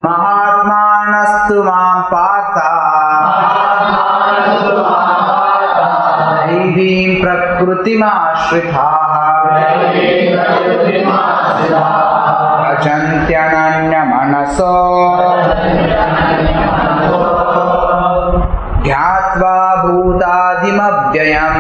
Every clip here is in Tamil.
महात्मानस्तु मां पाता दैवीं प्रकृतिमाश्रिताः भजन्त्यनन्यमनसो ध्यात्वा भूतादिमव्ययम्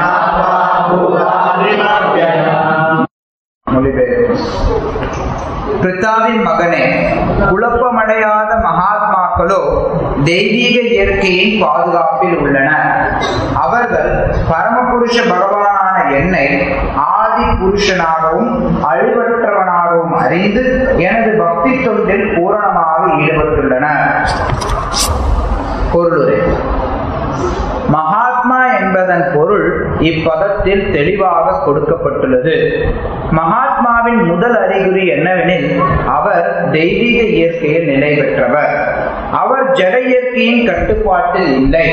மொழிபெயர்ப்பு பிரித்தாவின் மகனே குழப்பமடையாத மகாத்மாக்களோ தெய்வீக இயற்கையின் பாதுகாப்பில் உள்ளனர் அவர்கள் பரமபுருஷ பகவானான என்னை ஆதி புருஷனாகவும் அழிவற்றவனாகவும் அறிந்து எனது பக்தி தொண்டில் பூரணமாக ஈடுபட்டுள்ளனர் பொருளுரை மகாத்மா என்பதன் பொருள் இப்பதத்தில் தெளிவாக கொடுக்கப்பட்டுள்ளது மகாத்மாவின் முதல் அறிகுறி என்னவெனில் அவர் தெய்வீக இயற்கையில் நிலை பெற்றவர் அவர் ஜட இயற்கையின் கட்டுப்பாட்டில் இல்லை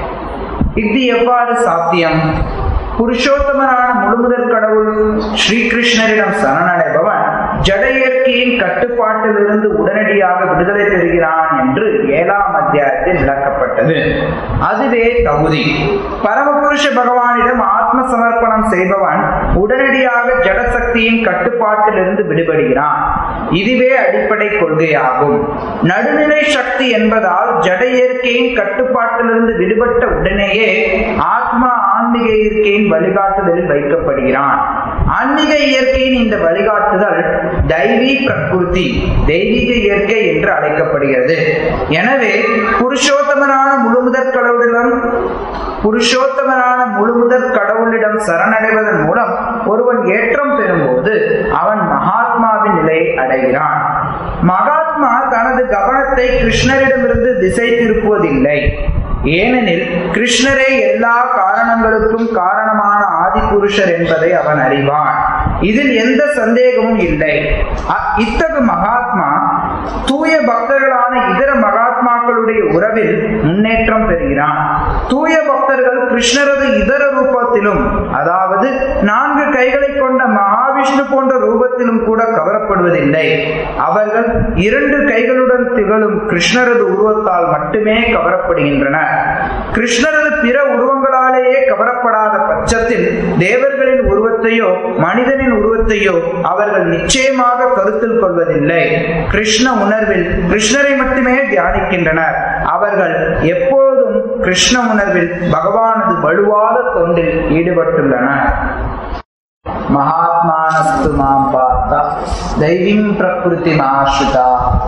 இது எவ்வாறு சாத்தியம் புருஷோத்தமனான முழுமுதற் கடவுள் ஸ்ரீகிருஷ்ணரிடம் சரணடைபவன் ஜட இயற்கையின் கட்டுப்பாட்டிலிருந்து உடனடியாக விடுதலை பெறுகிறான் என்று ஏழாம் அத்தியாயத்தில் விளக்கப்பட்டது அதுவே தகுதி பரமபுருஷ பகவானிடம் ஆத்ம சமர்ப்பணம் செய்பவன் உடனடியாக ஜடசக்தியின் கட்டுப்பாட்டிலிருந்து விடுபடுகிறான் இதுவே அடிப்படை கொள்கையாகும் நடுநிலை சக்தி என்பதால் ஜட இயற்கையின் கட்டுப்பாட்டிலிருந்து விடுபட்ட உடனேயே ஆத்மா ஆன்மீக இயற்கையின் வழிகாட்டுதலில் வைக்கப்படுகிறான் ஆன்மீக இயற்கையின் இந்த வழிகாட்டுதல் தைவி பிரகிருதி தெய்வீக இயற்கை என்று அழைக்கப்படுகிறது எனவே புருஷோத்தமனான முழுமுதற் கடவுளிடம் புருஷோத்தமனான முழுமுதற் கடவுளிடம் சரணடைவதன் மூலம் ஒருவன் ஏற்றம் பெறும்போது அவன் மகாத்மாவின் நிலையை அடைகிறான் மகாத்மா தனது கவனத்தை கிருஷ்ணரிடமிருந்து திசை திருப்புவதில்லை ஏனெனில் கிருஷ்ணரே எல்லா காரணங்களுக்கும் காரணமான ஆதி புருஷர் என்பதை அவன் அறிவான் இதில் எந்த சந்தேகமும் இல்லை இத்தகு மகாத்மா தூய பக்தர்களான இதர மகாத்மாக்களுடைய உறவில் முன்னேற்றம் பெறுகிறான் தூய பக்தர்கள் கிருஷ்ணரது இதர ரூபத்திலும் அதாவது நான்கு கைகளை கொண்ட மகாவிஷ்ணு போன்ற ரூபத்திலும் கூட கவரப்படுவதில்லை அவர்கள் இரண்டு கைகளுடன் திகழும் கிருஷ்ணரது உருவத்தால் மட்டுமே கவரப்படுகின்றனர் கிருஷ்ணரது பிற உருவங்களாலேயே கவரப்படாத பட்சத்தில் தேவர்களின் உருவத்தையோ மனிதனின் உருவத்தையோ அவர்கள் நிச்சயமாக கருத்தில் கொள்வதில்லை கிருஷ்ண உணர்வில் கிருஷ்ணரை மட்டுமே தியானிக்கின்றனர் அவர்கள் எப்பொழுதும் கிருஷ்ண உணர்வில் பகவானது வலுவாத தொண்டில் ஈடுபட்டுள்ளனர் महात्मानस्तु मां पार्थ दैवीं प्रकृतिमाश्रिता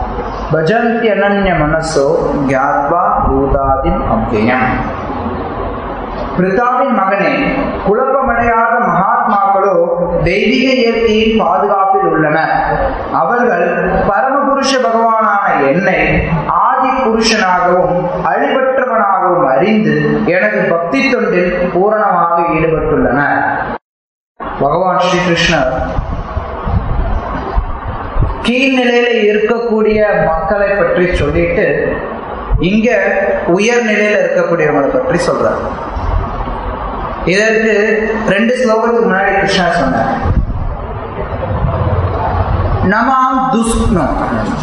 भजन्त्यनन्यमनसो ज्ञात्वा भूतादिम् अव्ययम् பிரித்தாவின் மகனே குழப்பமடையாத மகாத்மாக்களோ தெய்வீக இயற்கையின் பாதுகாப்பில் உள்ளனர் அவர்கள் பரமபுருஷ பகவானான என்னை ஆதி புருஷனாகவும் அழிவற்றவனாகவும் அறிந்து எனது பக்தி தொண்டில் பூரணமாக ஈடுபட்டுள்ளனர் பகவான் ஸ்ரீகிருஷ்ணர் கீழ்நிலையில இருக்கக்கூடிய மக்களை பற்றி சொல்லிட்டு இங்க உயர் நிலையில இருக்கக்கூடியவங்களை பற்றி சொல்றார் இதற்கு ரெண்டு ஸ்லோகத்துக்கு முன்னாடி கிருஷ்ணா சொன்னார் நமாம் துஷ்ணம்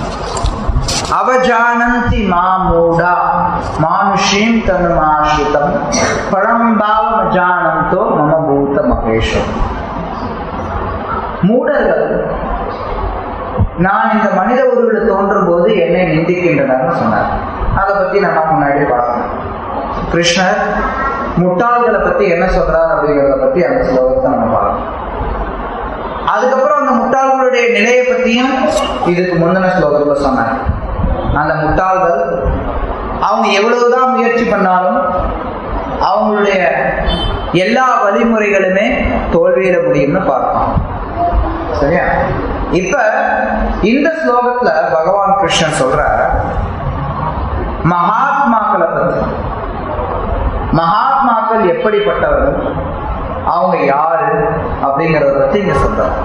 அவஜானந்தி மாமூடா மானுஷீம் தனுமாஷிதம் பழம்பாவம் ஜானந்தோ மம பூத மகேஷம் மூடர்கள் நான் இந்த மனித உருவில் தோன்றும் போது என்னை நிந்திக்கின்றனர் சொன்னார் அதை பத்தி நம்ம முன்னாடி பார்க்கணும் கிருஷ்ணர் முட்டாள்களை பத்தி என்ன சொல்றார் அப்படிங்கிறத பத்தி அந்த ஸ்லோகத்தை நம்ம பார்க்கணும் அதுக்கப்புறம் அந்த முட்டாள்களுடைய நிலையை பத்தியும் இதுக்கு முந்தின ஸ்லோகத்துல சொன்னார் அந்த முட்டாள்கள் அவங்க எவ்வளவுதான் முயற்சி பண்ணாலும் அவங்களுடைய எல்லா வழிமுறைகளுமே தோல்வியிட முடியும்னு பார்ப்போம் சரியா இப்ப இந்த ஸ்லோகத்துல பகவான் கிருஷ்ணன் சொல்ற மகாத்மாக்களை பத்தி மகாத்மாக்கள் எப்படிப்பட்டவர்கள் அவங்க யாரு அப்படிங்கறத பத்தி இங்க சொல்றாங்க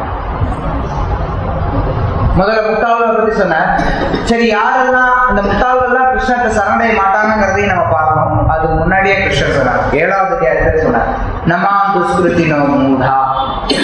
முதல்ல முட்டாள்களை பத்தி சொன்னேன் சரி யாரெல்லாம் இந்த முட்டாள்கள்லாம் கிருஷ்ணத்தை சரணடைய மாட்டாங்கிறதையும் நம்ம பார்க்கணும் அதுக்கு முன்னாடியே கிருஷ்ணன் சொன்னார் ஏழாவது அத்தியாயத்துல சொன்னார் நமா துஷ்கிருத்தினோ மூடா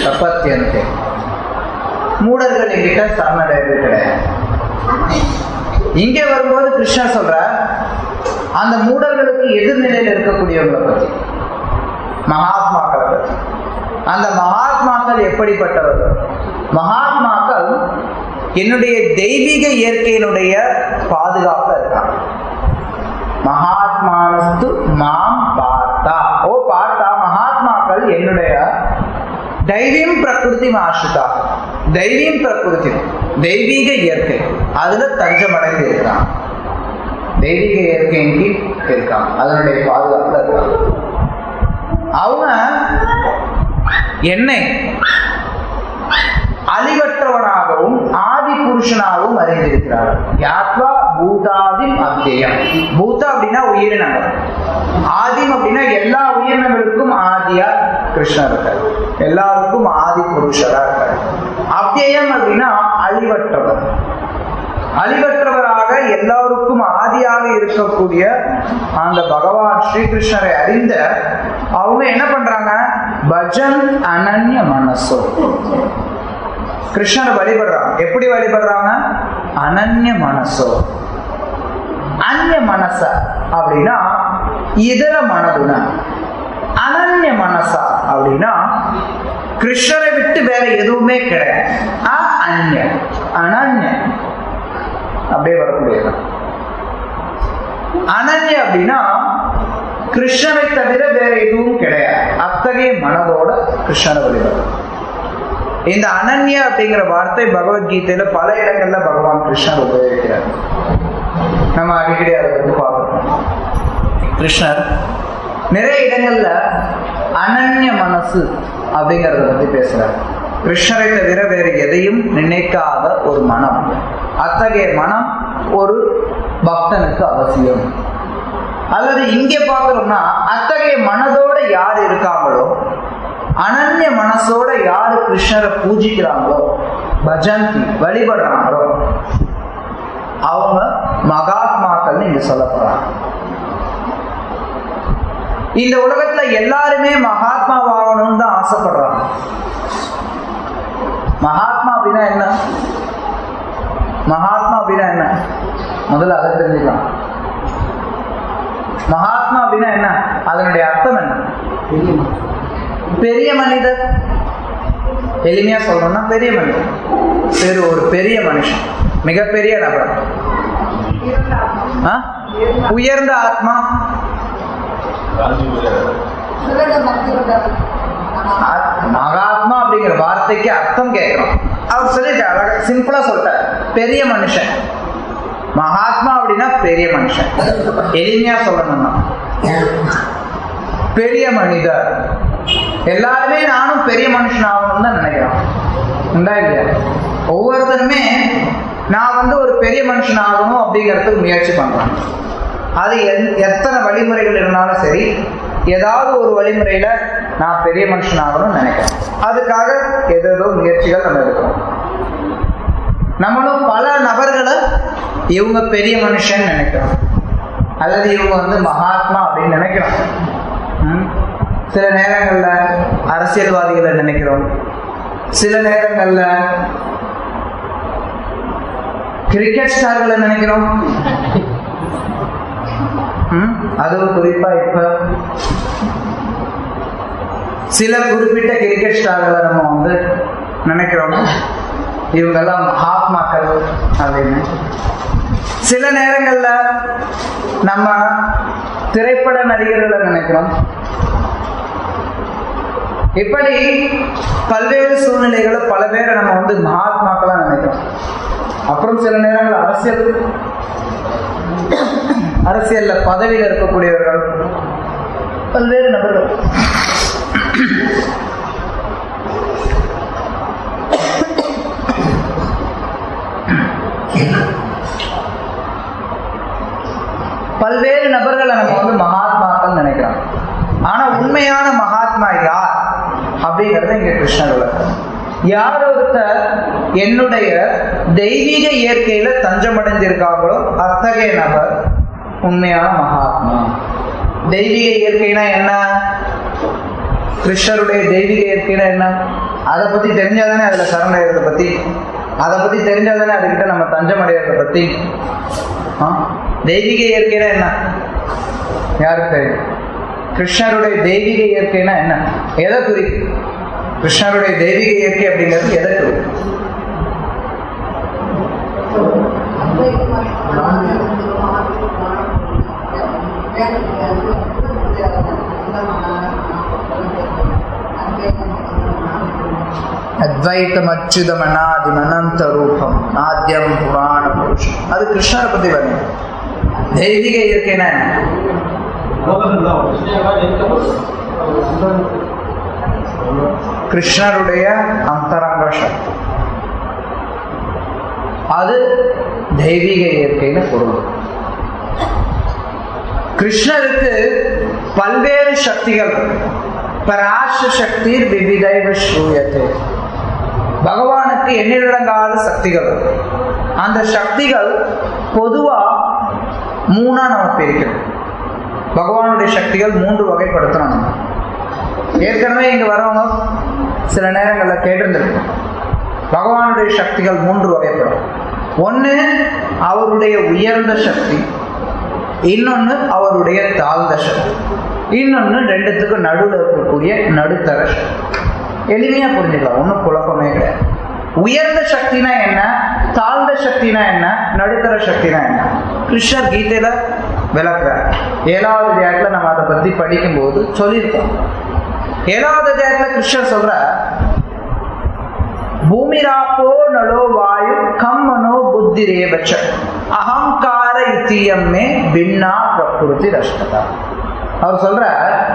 தப்பத்தியந்தே மூடர்கள் என்கிட்ட சரணடைவது கிடையாது இங்க வரும்போது கிருஷ்ணர் சொல்ற அந்த மூடர்களுக்கு எதிர்நிலையில் இருக்கக்கூடியவங்களை பத்தி மகாத்மாக்களை பத்தி அந்த மகாத்மாக்கள் எப்படிப்பட்டவர்கள் மகாத்மாக்கள் என்னுடைய தெய்வீக இயற்கையினுடைய பாதுகாப்புல இருக்காங்க மகாத்மானஸ்து மாம் பார்த்தா ஓ பார்த்தா மகாத்மாக்கள் என்னுடைய தைரியம் பிரகிருதி ஆசிரிதா தைரியம் பிரகிருதி தெய்வீக இயற்கை அதுல தஞ்சமடைந்து இருக்கிறான் தெய்வீக இயற்கையின் கீழ் இருக்காங்க அதனுடைய பாதுகாப்புல இருக்காங்க அவங்க என்னை அழிவற்றவனாகவும் ஆதி புருஷனாகவும் அறிந்திருக்கிறார்கள் யாத்வா பூதாதிம் அத்தியம் பூதா அப்படின்னா உயிரினங்கள் ஆதிம் அப்படின்னா எல்லா உயிரினங்களுக்கும் ஆதியா கிருஷ்ணர் இருக்கார் எல்லாருக்கும் ஆதி புருஷரா இருக்கார் அத்தியம் அப்படின்னா அழிவற்றவர் அழிவற்றவராக எல்லாருக்கும் ஆதியாக இருக்கக்கூடிய அந்த பகவான் ஸ்ரீகிருஷ்ணரை அறிந்த அவங்க என்ன பண்றாங்க பஜன் அனன்ய மனசோ கிருஷ்ணரை வழிபடுறாங்க எப்படி வழிபடுறாங்க அனன்ய மனசோ அந்நிய மனச அப்படின்னா இதர மனதுன அனன்ய மனசா அப்படின்னா கிருஷ்ணரை விட்டு வேற எதுவுமே கிடையாது அ அந்நிய அனன்ய அப்படியே வரக்கூடியது அனன்ய அப்படின்னா கிருஷ்ணரை தவிர வேற எதுவும் கிடையாது அத்தகைய மனதோட கிருஷ்ணரை வழிபடுறது இந்த அனன்யா அப்படிங்கிற வார்த்தை பகவத்கீதையில பல இடங்கள்ல பகவான் கிருஷ்ணர் உபயோகிக்கிறார் நம்ம அடிக்கடி அதை வந்து பார்க்கணும் கிருஷ்ணர் நிறைய இடங்கள்ல அனன்ய மனசு அப்படிங்கறத பத்தி பேசுறார் கிருஷ்ணரை தவிர வேறு எதையும் நினைக்காத ஒரு மனம் அத்தகைய மனம் ஒரு பக்தனுக்கு அவசியம் அல்லது இங்கே பார்க்கிறோம்னா அத்தகைய மனதோட யார் இருக்காங்களோ அனன்ய மனசோட யாரு கிருஷ்ணரை பூஜிக்கிறாங்களோ பஜந்தி வழிபடுறாங்களோ அவங்க மகாத்மாக்கள் இங்க சொல்லப்படுறாங்க இந்த உலகத்துல எல்லாருமே மகாத்மாவாகணும்னு தான் ஆசைப்படுறாங்க மகாத்மா அப்படின்னா என்ன மகாத்மா அப்படின்னா என்ன முதல்ல அதை தெரிஞ்சுக்கலாம் மகாத்மா அப்படின்னா என்ன அதனுடைய அர்த்தம் என்ன பெரிய மனிதர் எளிமையா சொல்லணும்னா பெரிய மனிதர் பெரு ஒரு பெரிய மனுஷன் மிகப்பெரிய நபர் ஆ? உயர்ந்த ஆத்மா ஆ- மகாத்மா அப்படிங்கிற வார்த்தைக்கு அர்த்தம் கேட்கிறோம் அவர் சொல்லிட்டார் அழகா சிம்பிளா சொல்லிட்டார் பெரிய மனுஷன் மகாத்மா அப்படின்னா பெரிய மனுஷன் எளிமையா சொல்லணும்னா பெரிய மனிதர் எல்லாருமே நானும் பெரிய மனுஷன் ஆகணும்னு தான் நினைக்கிறோம் உண்டா இல்லையா ஒவ்வொருத்தருமே நான் வந்து ஒரு பெரிய மனுஷன் ஆகணும் அப்படிங்கிறதுக்கு முயற்சி பண்றேன் அது எந்- எத்தனை வழிமுறைகள் இருந்தாலும் சரி ஏதாவது ஒரு வழிமுறையில நான் பெரிய மனுஷன் ஆகணும்னு நினைக்கிறேன் அதுக்காக ஏதேதோ முயற்சிகள் நம்ம எடுக்கிறோம் நம்மளும் பல நபர்களை இவங்க பெரிய மனுஷன் நினைக்கிறோம் அல்லது இவங்க வந்து மகாத்மா அப்படின்னு நினைக்கிறோம் ம்? சில நேரங்கள்ல அரசியல்வாதிகளை நினைக்கிறோம் சில நேரங்கள்ல கிரிக்கெட் ஸ்டார்களை நினைக்கிறோம் ம்? அதுவும் குறிப்பா இப்ப சில குறிப்பிட்ட கிரிக்கெட் ஸ்டார்களை நம்ம வந்து நினைக்கிறோம் இவங்கெல்லாம் மகாத்மாக்கள் அப்படின்னு சில நேரங்கள்ல நம்ம திரைப்பட நடிகர்களை நினைக்கிறோம் இப்படி பல்வேறு சூழ்நிலைகளை பல பேரை நம்ம வந்து மகாத்மாக்களா நினைக்கிறோம் அப்புறம் சில நேரங்கள் அரசியல் அரசியல்ல பதவியில் இருக்கக்கூடியவர்கள் பல்வேறு நபர்கள் பல்வேறு நபர்களை நம்ம வந்து மகாத்மாக்கள் நினைக்கிறோம் ஆனா உண்மையான மகாத்மா யார் அப்படிங்கறத இங்க கிருஷ்ணர் விளக்கம் யார் ஒருத்தர் என்னுடைய தெய்வீக இயற்கையில தஞ்சமடைஞ்சிருக்காங்களோ அத்தகைய நபர் உண்மையான மகாத்மா தெய்வீக இயற்கைனா என்ன கிருஷ்ணருடைய தெய்வீக இயற்கைனா என்ன அதை பத்தி தெரிஞ்சாதானே அதுல சரணடைறதை பத்தி அதை பத்தி தெரிஞ்சாதானே அதுக்கிட்ட நம்ம தஞ்சம் அடையிறத பத்தி ஆ? தெய்வீக இயற்கைனா என்ன யாருக்கு தெரியும் கிருஷ்ணருடைய தெய்வீக இயற்கைனா என்ன எதை குறிக்கும் கிருஷ்ணருடைய தெய்வீக இயற்கை அப்படிங்கிறது எதை குறிக்கும் அத்வைத்தம் அச்சுதம் அநாதிம் அனந்த ரூபம் நாத்தியம் புராண புருஷம் அது கிருஷ்ணரை பத்தி வரும் தெய்வீக இயற்கைனா என்ன கிருஷ்ணருடைய அந்தரங்க சக்தி அது தெய்வீக இயற்கைன்னு பொருள் கிருஷ்ணருக்கு பல்வேறு சக்திகள் பராச சக்தி விவிதைவ ஸ்ரூயத்தை பகவானுக்கு எண்ணிலடங்காத சக்திகள் அந்த சக்திகள் பொதுவா மூணா நம்ம பிரிக்கணும் பகவானுடைய சக்திகள் மூன்று வகைப்படுத்தணும் நம்ம ஏற்கனவே இங்க வரவங்க சில நேரங்கள்ல கேட்டிருந்திருக்கும் பகவானுடைய சக்திகள் மூன்று வகைப்படும் ஒன்று அவருடைய உயர்ந்த சக்தி இன்னொன்று அவருடைய தாழ்ந்த சக்தி இன்னொன்று ரெண்டுத்துக்கும் நடுவில் இருக்கக்கூடிய நடுத்தர சக்தி எளிமையா புரிஞ்சுக்கலாம் ஒன்றும் குழப்பமே கிடையாது உயர்ந்த சக்தினா என்ன தாழ்ந்த சக்தினா என்ன நடுத்தர சக்தினா என்ன கிருஷ்ணர் கீதையில விளக்குறார் ஏழாவது அத்தியாயத்துல நம்ம அதை பத்தி படிக்கும்போது சொல்லியிருக்கோம் ஏழாவது அத்தியாயத்துல கிருஷ்ணர் சொல்ற பூமிராப்போ நலோ வாயு கம் மனோ புத்தி ரேபச்ச அகங்கார இத்தியம்மே பின்னா பிரகிருதி ரஷ்டதா அவர் சொல்ற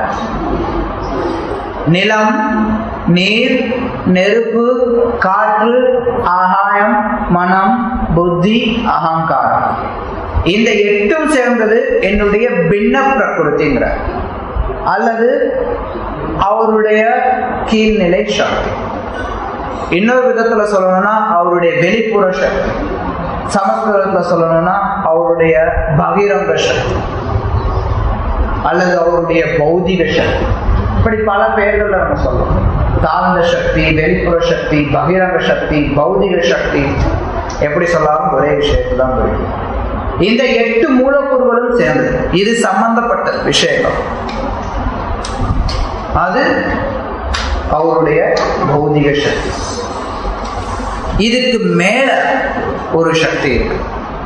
நிலம் நீர் நெருப்பு காற்று ஆகாயம் மனம் புத்தி அகங்காரம் இந்த எட்டும் சேர்ந்தது என்னுடைய பின்ன பிரகிருதிங்கிற அல்லது அவருடைய கீழ்நிலை சக்தி இன்னொரு விதத்துல சொல்லணும்னா அவருடைய வெளிப்புற சக்தி சமஸ்கிருதத்துல சொல்லணும்னா அவருடைய பகிரங்க சக்தி அல்லது அவருடைய பௌதிக சக்தி இப்படி பல பெயர்கள்ல நம்ம சொல்லலாம் தாழ்ந்த சக்தி வெளிப்புற சக்தி பகிரங்க சக்தி பௌதிக சக்தி எப்படி சொல்லாலும் ஒரே விஷயத்துல தான் புரியும் இந்த எட்டு மூலக்கூறுகளும் சேர்ந்தது இது சம்பந்தப்பட்ட விஷயங்கள் அது அவருடைய பௌதிக சக்தி இதுக்கு மேல ஒரு சக்தி இருக்கு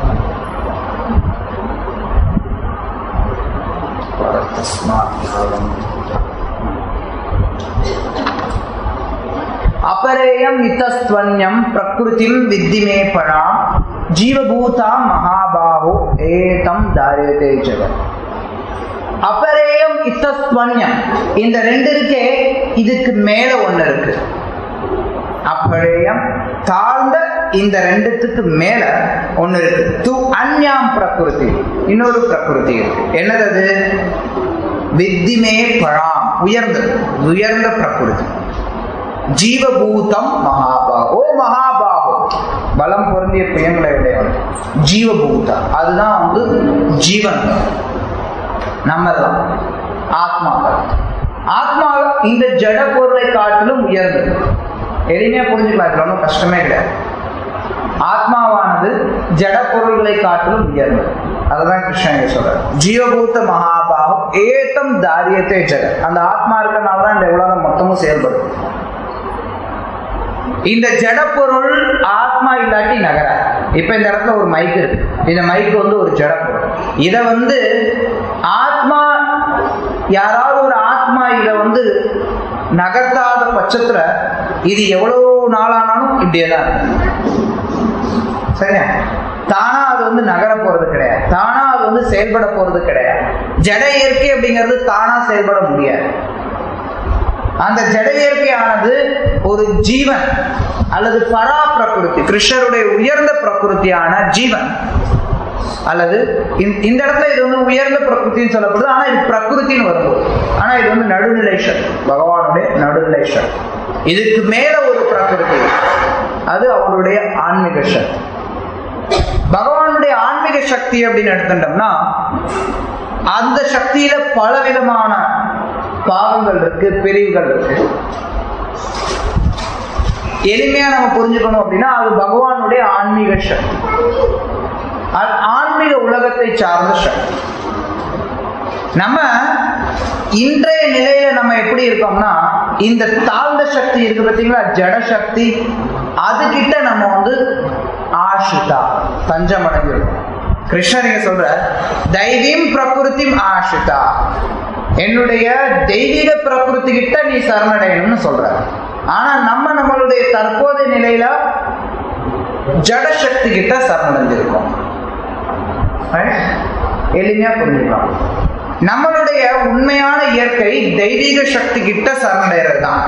அபரேயம் இத்தஸ்துவன்யம் பிரகிருதிம் வித்திமே பராம் ஜீவபூதாம் மகாபாஹோ ஏதம் தாரியதே ஜெகத் அபரேயம் இத்தஸ்துவன்யம் இந்த ரெண்டு இருக்கே இதுக்கு மேல ஒண்ணு இருக்கு அப்பழேயம் தாழ்ந்த இந்த ரெண்டுத்துக்கு மேல ஒண்ணு இருக்கு து அந்யாம் பிரகிருதி இன்னொரு பிரகிருதி இருக்கு என்னது அது வித்திமே பழாம் உயர்ந்தது உயர்ந்த பிரகிருதி ஜீவபூதம் மகாபாகோ மகாபாகோ பலம் பொருந்திய பெயர்களை உடையவன் ஜீவபூதா அதுதான் வந்து ஜீவன் நம்ம தான் ஆத்மாக்கள் ஆத்மா இந்த ஜட பொருளை காட்டிலும் உயர்ந்தது எளிமையா புரிஞ்சுக்கலாம் இதுல ஒன்றும் கஷ்டமே கிடையாது ஆத்மாவானது ஜட பொருள்களை காட்டிலும் உயர்ந்தது அதுதான் கிருஷ்ணன் இங்க சொல்றாரு ஜீவபூத்த மகாபாவம் ஏத்தம் தாரியத்தை ஜெகத் அந்த ஆத்மா இருக்கனால தான் இந்த உலகம் மொத்தமும் செயல்படும் இந்த ஜட பொருள் ஆத்மா இல்லாட்டி நகர இப்ப இந்த இடத்துல ஒரு மைக் இருக்கு இந்த மைக் வந்து ஒரு ஜட பொருள் இத வந்து ஆத்மா யாராவது ஒரு ஆத்மா இத வந்து நகர்த்தாத பட்சத்துல இது எவ்வளவு நாளானாலும் இப்படியே தான் இருக்கும். சரியா தானா அது வந்து நகர போறது கிடையாது தானா அது வந்து செயல்பட போறது கிடையாது ஜட இயற்கை அப்படிங்கிறது தானா செயல்பட முடியாது அந்த ஜட இயற்கையானது ஒரு ஜீவன் அல்லது பரா பிரகிருதி கிருஷ்ணருடைய உயர்ந்த பிரகிருத்தியான ஜீவன் அல்லது இந்த- இந்த இடத்துல இது வந்து உயர்ந்த பிரகிருத்தின்னு சொல்லப்படுது ஆனா இது பிரகிருத்தின்னு வரும்போது ஆனா இது வந்து நடுநிலை சக்தி பகவானுடைய நடுநிலை சக்தி இதுக்கு மேல ஒரு பிரகிருதி இருக்கு. அது அவருடைய ஆன்மீக சக்தி பகவானுடைய ஆன்மீக சக்தி அப்படின்னு எடுத்துட்டோம்னா அந்த சக்தியில பலவிதமான பாகங்கள் இருக்கு பிரிவுகள் இருக்கு எளிமையா நம்ம புரிஞ்சுக்கணும் அப்படின்னா அது பகவானுடைய ஆன்மீக சக்தி அது ஆன்மீக உலகத்தை சார்ந்த சக்தி நம்ம இன்றைய நிலையில நம்ம எப்படி இருக்கோம்னா இந்த தாழ்ந்த சக்தி இருக்கு பார்த்தீங்களா ஜட சக்தி அதுகிட்ட நம்ம வந்து ஆஷிதா தஞ்சம் அடைஞ்சிருக்கோம் கிருஷ்ணர் இங்க சொல்ற தெய்வீம் பிரகிருதி ஆஷிதா என்னுடைய தெய்வீக பிரகிருதி கிட்ட நீ சரணடையணும்னு சொல்ற ஆனா நம்ம நம்மளுடைய தற்போதைய நிலையில ஜட சக்தி கிட்ட சரணடைஞ்சிருக்கோம் Right? எளிமையா புரிஞ்சுக்கலாம் நம்மளுடைய உண்மையான இயற்கை தெய்வீக சக்தி கிட்ட சரணடைகிறது தான்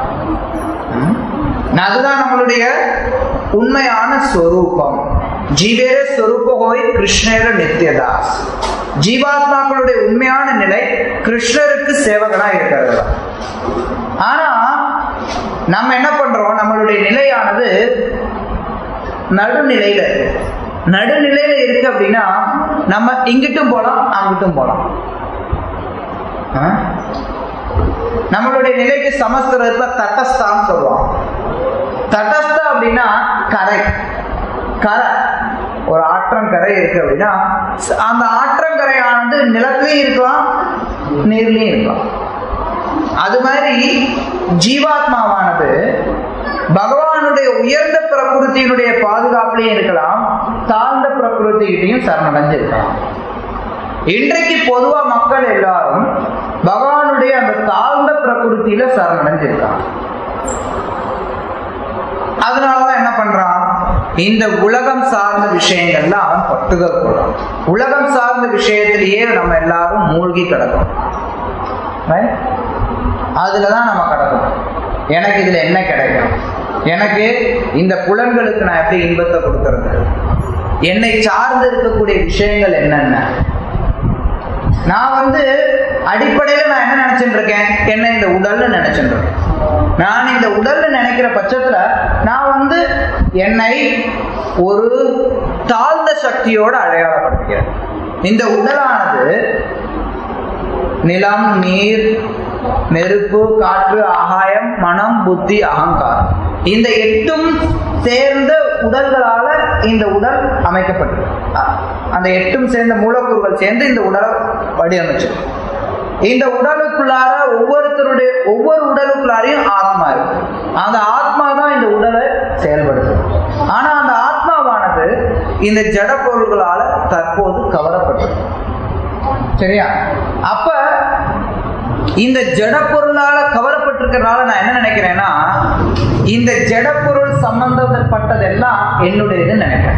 அதுதான் நம்மளுடைய உண்மையான ஸ்வரூபம் ஜீவேர ஸ்வரூப ஹோய் கிருஷ்ணர நித்யதாஸ் ஜீவாத்மாக்களுடைய உண்மையான நிலை கிருஷ்ணருக்கு சேவகனா இருக்கிறது ஆனா நம்ம என்ன பண்றோம் நம்மளுடைய நிலையானது நடுநிலையில இருக்கு நடுநிலையில இருக்கு அப்படின்னா நம்ம இங்கிட்டும் போலாம் அங்கிட்டும் போலாம் ஆ? நம்மளுடைய நிலைக்கு சமஸ்கிருதத்துல தட்டஸ்தான்னு சொல்லுவாங்க தட்டஸ்தா அப்படின்னா கரை கரை ஒரு ஆற்றங்கரை இருக்கு அப்படின்னா ச- அந்த ஆற்றங்கரையானது நிலத்திலையும் இருக்கலாம் நீர்லயும் இருக்கலாம் அது மாதிரி ஜீவாத்மாவானது பகவானுடைய உயர்ந்த பிரகிருத்தியினுடைய பாதுகாப்புலையும் இருக்கலாம் தாழ்ந்த பிரகிருத்திகிட்டையும் சரணடைஞ்சு இருக்கலாம் இன்றைக்கு பொதுவா மக்கள் எல்லாரும் பகவானுடைய அந்த தாழ்ந்த பிரகிருத்தியில சரணடைஞ்சிருக்காங்க அதனாலதான் என்ன பண்றான் இந்த உலகம் சார்ந்த விஷயங்கள்ல அவன் பட்டுதல் கொள்றான் உலகம் சார்ந்த விஷயத்திலேயே நம்ம எல்லாரும் மூழ்கி கிடக்கும் Right? அதுலதான் நம்ம கிடக்கும் எனக்கு இதுல என்ன கிடைக்கும் எனக்கு இந்த புலன்களுக்கு நான் எப்படி இன்பத்தை கொடுக்கறது என்னை சார்ந்து இருக்கக்கூடிய விஷயங்கள் என்னென்ன நான் வந்து அடிப்படையில நான் என்ன நினைச்சிட்டு இருக்கேன் என்ன இந்த உடல்ல நினைச்சிட்டு இருக்கேன் நான் இந்த உடல்ல நினைக்கிற பட்சத்துல நான் வந்து என்னை ஒரு தாழ்ந்த சக்தியோட அடையாளப்படுத்துகிறேன் இந்த உடலானது நிலம் நீர் நெருப்பு காற்று ஆகாயம் மனம் புத்தி அகங்காரம் இந்த எட்டும் சேர்ந்த உடல்களால இந்த உடல் அமைக்கப்பட்டது அ- அந்த எட்டும் சேர்ந்த மூலக்கூறுகள் சேர்ந்து இந்த உடலை வடிவமைச்சிருக்கு இந்த உடலுக்குள்ளார ஒவ்வொருத்தருடைய ஒவ்வொரு உடலுக்குள்ளாரையும் ஆத்மா இருக்கு அந்த ஆத்மா தான் இந்த உடலை செயல்படுது ஆனா அந்த ஆத்மாவானது இந்த ஜட பொருள்களால தற்போது கவரப்பட்டது சரியா அப்ப இந்த ஜட பொருளால கவரப்பட்டிருக்கிறனால நான் என்ன நினைக்கிறேன்னா இந்த ஜட பொருள் சம்பந்தப்பட்டதெல்லாம் என்னுடையதுன்னு நினைக்கிறேன்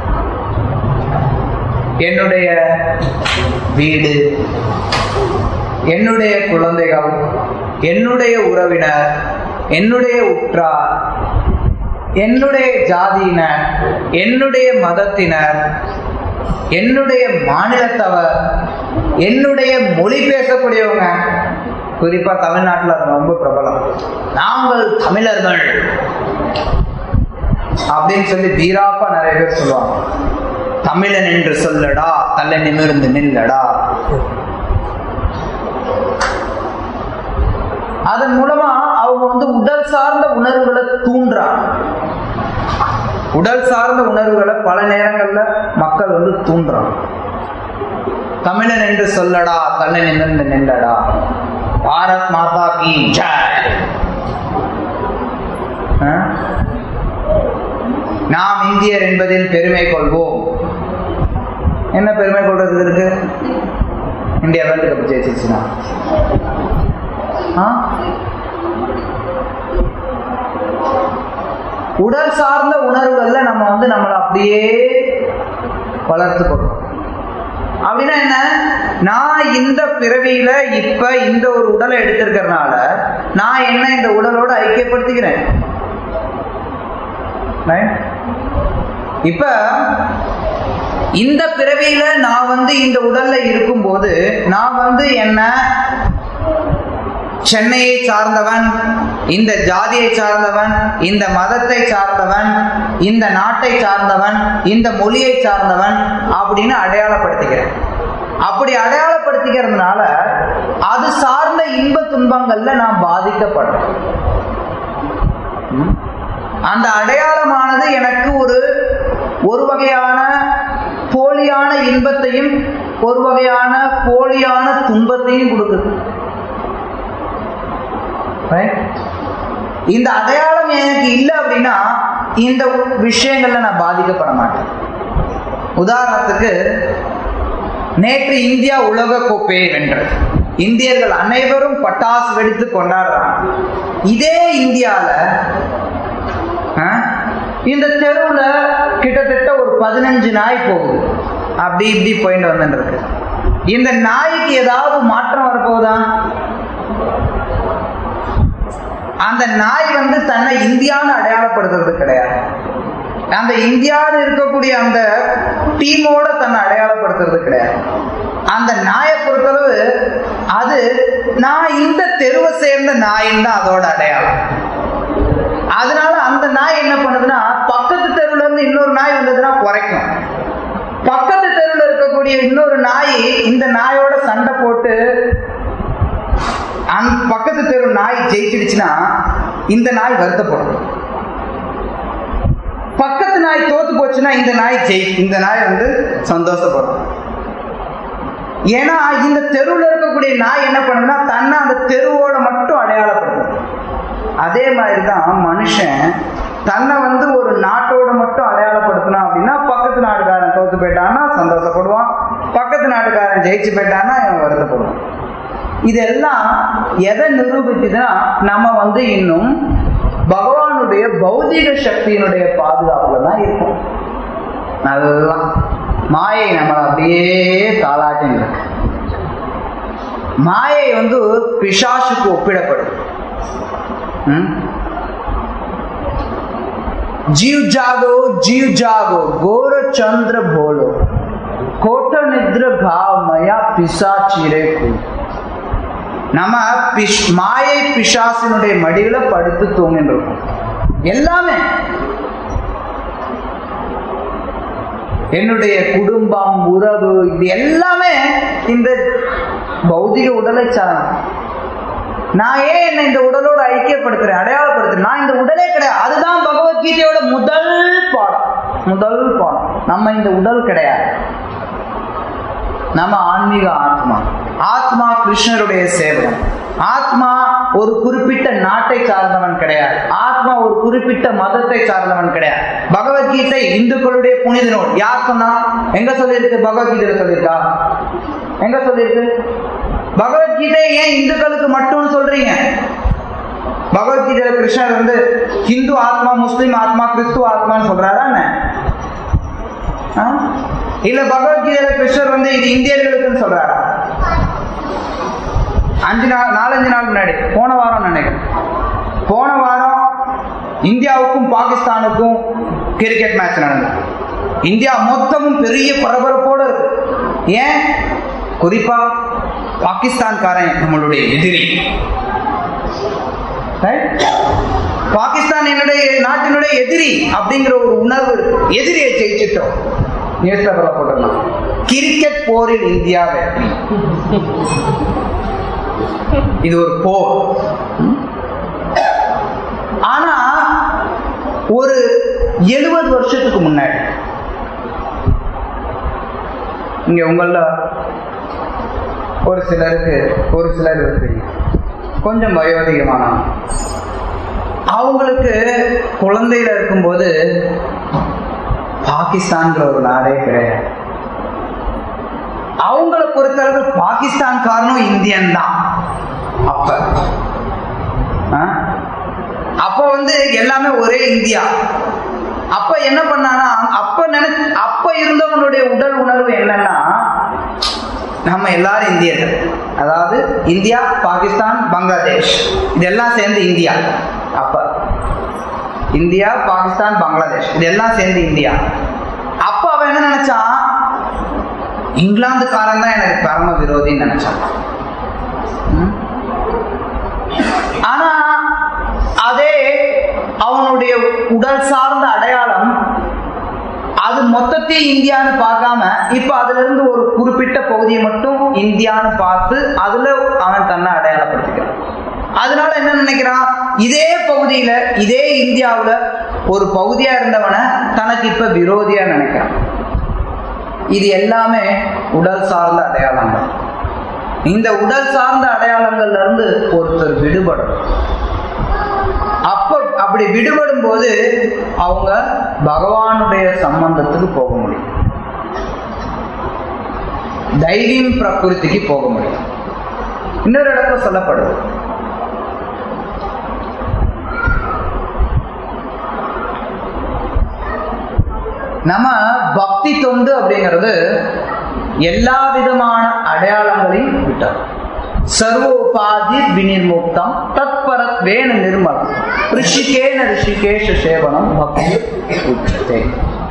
என்னுடைய வீடு என்னுடைய குழந்தைகள் என்னுடைய உறவினர் என்னுடைய உற்றார் என்னுடைய ஜாதியினர் என்னுடைய மதத்தினர் என்னுடைய மாநிலத்தவர் என்னுடைய மொழி பேசக்கூடியவங்க குறிப்பா தமிழ்நாட்டுல அது ரொம்ப பிரபலம் நாங்கள் தமிழர்கள் அப்படின்னு சொல்லி வீராப்பா நிறைய பேர் சொல்லுவாங்க தமிழன் என்று சொல்லடா தலை நிமிர்ந்து நில்லடா அதன் மூலமா அவங்க வந்து உடல் சார்ந்த உணர்வுகளை தூண்டுறாங்க உடல் சார்ந்த உணர்வுகளை பல நேரங்கள்ல மக்கள் வந்து தூண்டுறாங்க தமிழன் என்று சொல்லடா தன்னை நிமிர்ந்து நில்லடா பாரத் மாதா கி ஜெய் ஆ? நாம் இந்தியர் என்பதில் பெருமை கொள்வோம் என்ன பெருமை கொள்றது இருக்கு இந்தியா வேர்ல்டு கப் ஜெயிச்சிச்சுன்னா ஆ? உடல் சார்ந்த உணர்வுகள்ல நம்ம வந்து நம்மளை அப்படியே வளர்த்து கொள்றோம் அப்படின்னா என்ன நான் இந்த பிறவியில இப்ப இந்த ஒரு உடலை எடுத்திருக்கிறதுனால நான் என்ன இந்த உடலோட ஐக்கியப்படுத்திக்கிறேன் Right? இப்ப இந்த பிறவியில நான் வந்து இந்த உடல்ல இருக்கும்போது நான் வந்து என்ன சென்னையை சார்ந்தவன் இந்த ஜாதியை சார்ந்தவன் இந்த மதத்தை சார்ந்தவன் இந்த நாட்டை சார்ந்தவன் இந்த மொழியை சார்ந்தவன் அப்படின்னு அடையாளப்படுத்திக்கிறேன் அப்படி அடையாளப்படுத்திக்கிறதுனால அது சார்ந்த இன்ப துன்பங்கள்ல நான் பாதிக்கப்படுறேன் ம்? அந்த அடையாளமானது எனக்கு ஒரு ஒரு வகையான போலியான இன்பத்தையும் ஒரு வகையான போலியான துன்பத்தையும் கொடுக்குது Right? இந்த அடையாளம் எனக்கு இல்லை அப்படின்னா இந்த விஷயங்கள்ல நான் பாதிக்கப்பட மாட்டேன் உதாரணத்துக்கு நேற்று இந்தியா உலக கோப்பையை வென்றது இந்தியர்கள் அனைவரும் பட்டாசு வெடித்து கொண்டாடுறாங்க இதே இந்தியால ஆ, இந்த தெருவுல கிட்டத்தட்ட ஒரு பதினஞ்சு நாய் போகுது அப்படி இப்படி போயிட்டு வந்துட்டு இருக்கு இந்த நாய்க்கு ஏதாவது மாற்றம் வரப்போகுதா அந்த நாய் வந்து தன்னை இந்தியான்னு அடையாளப்படுத்துறது கிடையாது அந்த இந்தியாவில் இருக்கக்கூடிய அந்த டீமோட தன்னை அடையாளப்படுத்துறது கிடையாது அந்த நாயை பொறுத்தளவு அது நான் இந்த தெருவை சேர்ந்த நாயின்னு தான் அதோட அடையாளம் அதனால அந்த நாய் என்ன பண்ணுதுன்னா பக்கத்து தெருவுல இருந்து இன்னொரு நாய் வந்ததுன்னா குறைக்கும் பக்கத்து தெருவில் இருக்கக்கூடிய இன்னொரு நாய் இந்த நாயோட சண்டை போட்டு அந்த பக்கத்து தெரு நாய் ஜெயிச்சிடுச்சுன்னா இந்த நாய் வருத்தப்படும் பக்கத்து நாய் தோத்து போச்சுன்னா இந்த நாய் ஜெயி இந்த நாய் வந்து சந்தோஷப்படும் ஏன்னா இந்த தெருவில் இருக்கக்கூடிய நாய் என்ன பண்ணுதுன்னா தன்னை அந்த தெருவோட மட்டும் அடையாளப்படுத்தும் அதே மாதிரி தான் மனுஷன் தன்னை வந்து ஒரு நாட்டோட மட்டும் அடையாளப்படுத்தணும் அப்படின்னா பக்கத்து நாட்டுக்காரன் தோத்து போயிட்டான்னா சந்தோஷப்படுவான் பக்கத்து நாட்டுக்காரன் ஜெயிச்சு போயிட்டான்னா இவன் வருத்தப்படுவான் இதெல்லாம் எதை நிரூபிக்குதுன்னா நம்ம வந்து இன்னும் பகவானுடைய பௌதிக சக்தியினுடைய பாதுகாப்புல தான் இருக்கும் அதுதான் மாயை நம்மளை அப்படியே தாளாட்டின்னு இருக்கு மாயை வந்து பிசாசுக்கு ஒப்பிடப்படும் ம்? जीव जागो जीव जागो गोर चंद्र बोलो कोट निद्र घाव मया பிசாச்சிரே நம்ம பிஷ் மாயை பிசாசினுடைய மடியில படுத்து தூங்கிட்டு இருக்கோம் எல்லாமே என்னுடைய குடும்பம் உறவு இது எல்லாமே இந்த பௌதிக உடலை சார்ந்த நான் ஏன் என்னை இந்த உடலோட ஐக்கியப்படுத்துறேன் அடையாளப்படுத்துறேன் நான் இந்த உடலே கிடையாது அதுதான் பகவத்கீதையோட முதல் பாடம் முதல் பாடம் நம்ம இந்த உடல் கிடையாது நம்ம ஆன்மீக ஆத்மா ஆத்மா கிருஷ்ணருடைய சேவகன் ஆத்மா ஒரு குறிப்பிட்ட நாட்டை சார்ந்தவன் கிடையாது ஆத்மா ஒரு குறிப்பிட்ட மதத்தை சார்ந்தவன் கிடையாது பகவத்கீதை இந்துக்களுடைய புனித நூல் யார் சொன்னா எங்க சொல்லியிருக்கு பகவத்கீதையில சொல்லியிருக்கா எங்க சொல்லியிருக்கு பகவத்கீதை ஏன் இந்துக்களுக்கு மட்டும்னு சொல்றீங்க பகவத்கீதையில கிருஷ்ணர் வந்து ஹிந்து ஆத்மா முஸ்லிம் ஆத்மா கிறிஸ்துவ ஆத்மான்னு சொல்றாரா என்ன ஆ? இல்ல பகவத்கீதையில கிருஷ்ணர் வந்து இது இந்தியர்களுக்குன்னு சொல்றாரா அஞ்சு நாள் நாலஞ்சு நாள் முன்னாடி போன வாரம் நினைக்கிறேன் போன வாரம் இந்தியாவுக்கும் பாகிஸ்தானுக்கும் கிரிக்கெட் மேட்ச் நடந்தது இந்தியா மொத்தமும் பெரிய பரபரப்போடு இருக்கு ஏன் குறிப்பா பாகிஸ்தான்காரன் நம்மளுடைய எதிரி Right? பாகிஸ்தான் என்னுடைய நாட்டினுடைய எதிரி அப்படிங்கிற ஒரு உணர்வு இருக்கு. எதிரியை ஜெயிச்சிட்டோம் நியூஸ் பேப்பர்ல போட்டிருந்தான் கிரிக்கெட் போரில் இந்தியா வெற்றி இது ஒரு போர் ம்? ஆனா ஒரு எழுபது வருஷத்துக்கு முன்னாடி இங்க உங்கள ஒரு சிலருக்கு ஒரு சிலர் தெரியும் கொஞ்சம் வயோதிகமான அவங்களுக்கு குழந்தையில இருக்கும்போது பாகிஸ்தான்கிற ஒரு நாடே கிடையாது அவங்கள பொறுத்தளவு பாகிஸ்தான் காரணம் இந்தியன் தான் அப்ப ஆ? அப்ப வந்து எல்லாமே ஒரே இந்தியா அப்ப என்ன பண்ணானா அப்ப நினை அப்ப இருந்தவனுடைய உடல் உணர்வு என்னன்னா நம்ம எல்லாரும் இந்தியர்கள் அதாவது இந்தியா பாகிஸ்தான் பங்களாதேஷ் இதெல்லாம் சேர்ந்து இந்தியா அப்ப இந்தியா பாகிஸ்தான் பங்களாதேஷ் இதெல்லாம் சேர்ந்து இந்தியா அப்ப அவன் என்ன நினைச்சான் இங்கிலாந்துக்காரன் தான் எனக்கு பரம விரோதின்னு நினைச்சான் ம்? ஆனா அதே அவனுடைய உடல் சார்ந்த அடையாளம் அது மொத்தத்தையும் இந்தியான்னு பார்க்காம இப்ப அதுல இருந்து ஒரு குறிப்பிட்ட பகுதியை மட்டும் இந்தியான்னு பார்த்து அதுல அவன் தன்னை அடையாளப்படுத்திக்கிறான் அதனால என்ன நினைக்கிறான் இதே பகுதியில இதே இந்தியாவுல ஒரு பகுதியா இருந்தவனை தனக்கு இப்ப விரோதியா நினைக்கிறான் இது எல்லாமே உடல் சார்ந்த அடையாளங்கள் இந்த உடல் சார்ந்த அடையாளங்கள்ல இருந்து ஒருத்தர் விடுபடும் அப்ப அப்படி விடுபடும் போது அவங்க பகவானுடைய சம்பந்தத்துக்கு போக முடியும் தைரியம் பிரகிருதிக்கு போக முடியும் இன்னொரு இடத்துல சொல்லப்படுது நம்ம பக்தி தொண்டு அப்படிங்கிறது எல்லா விதமான அடையாளங்களையும் விட்டார் சர்வோபாதி வினிர்முக்தம் தத்பரத் வேண நிர்மலம் ரிஷிகேன ரிஷிகேஷ சேவனம் பக்தி உச்சதே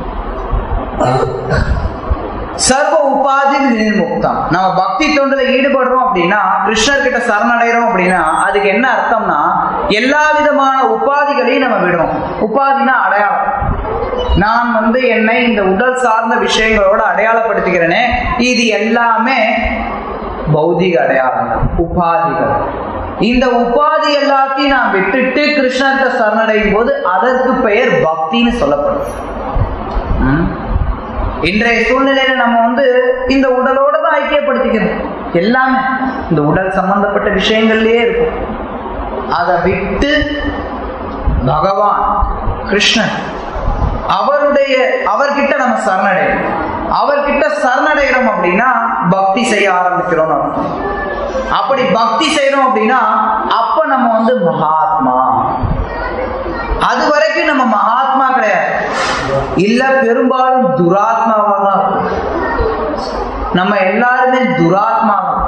சர்வ உபாதி வினிர்முக்தம் நம்ம பக்தி தொண்டுல ஈடுபடுறோம் அப்படின்னா கிருஷ்ணர் கிட்ட சரணடைகிறோம் அப்படின்னா அதுக்கு என்ன அர்த்தம்னா எல்லா விதமான உபாதிகளையும் நம்ம விடுறோம் உபாதினா அடையாளம் நான் வந்து என்னை இந்த உடல் சார்ந்த விஷயங்களோட அடையாளப்படுத்திக்கிறேனே இது எல்லாமே பௌதிக அடையாளங்கள் உபாதிகள் இந்த உபாதி எல்லாத்தையும் நான் விட்டுட்டு கிருஷ்ணர்கிட்ட சரணடையும் போது அதற்கு பெயர் பக்தின்னு சொல்லப்படுது ம்? இன்றைய சூழ்நிலையில நம்ம வந்து இந்த உடலோட தான் ஐக்கியப்படுத்திக்கணும் எல்லாமே இந்த உடல் சம்பந்தப்பட்ட விஷயங்கள்லயே இருக்கும் அதை விட்டு பகவான் கிருஷ்ணன் அவருடைய அவர்கிட்ட நம்ம சரணடையணும் அவர்கிட்ட சரணடைகிறோம் அப்படின்னா பக்தி செய்ய ஆரம்பிக்கிறோம் அர்த்தம். அப்படி பக்தி செய்யறோம் அப்படின்னா அப்ப நம்ம வந்து மகாத்மா அது வரைக்கும் நம்ம மகாத்மா கிடையாது இல்ல பெரும்பாலும் துராத்மாவா தான் இருக்கும். நம்ம எல்லாருமே துராத்மா தான்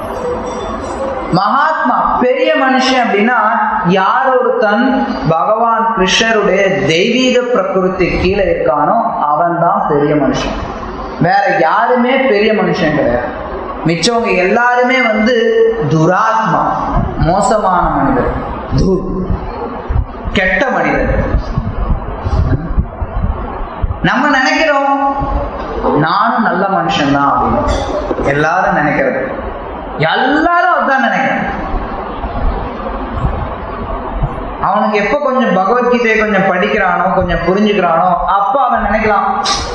மகாத்மா பெரிய மனுஷன் அப்படின்னா யார் ஒருத்தன் பகவான் கிருஷ்ணருடைய தெய்வீக பிரகிருதி கீழே இருக்கானோ அவன் தான் பெரிய மனுஷன் வேற யாருமே பெரிய மனுஷன் கிடையாது மிச்சவங்க எல்லாருமே வந்து துராத்மா மோசமான மனிதர் துர் கெட்ட மனிதர் நம்ம நினைக்கிறோம் நானும் நல்ல மனுஷன் தான் அப்படின்னு எல்லாரும் நினைக்கிறது எல்லாரும் அதான் நினைக்கிறேன் அவனுக்கு எப்ப கொஞ்சம் பகவத்கீதையை கொஞ்சம் படிக்கிறானோ கொஞ்சம் புரிஞ்சுக்கிறானோ அப்ப அவன் நினைக்கலாம்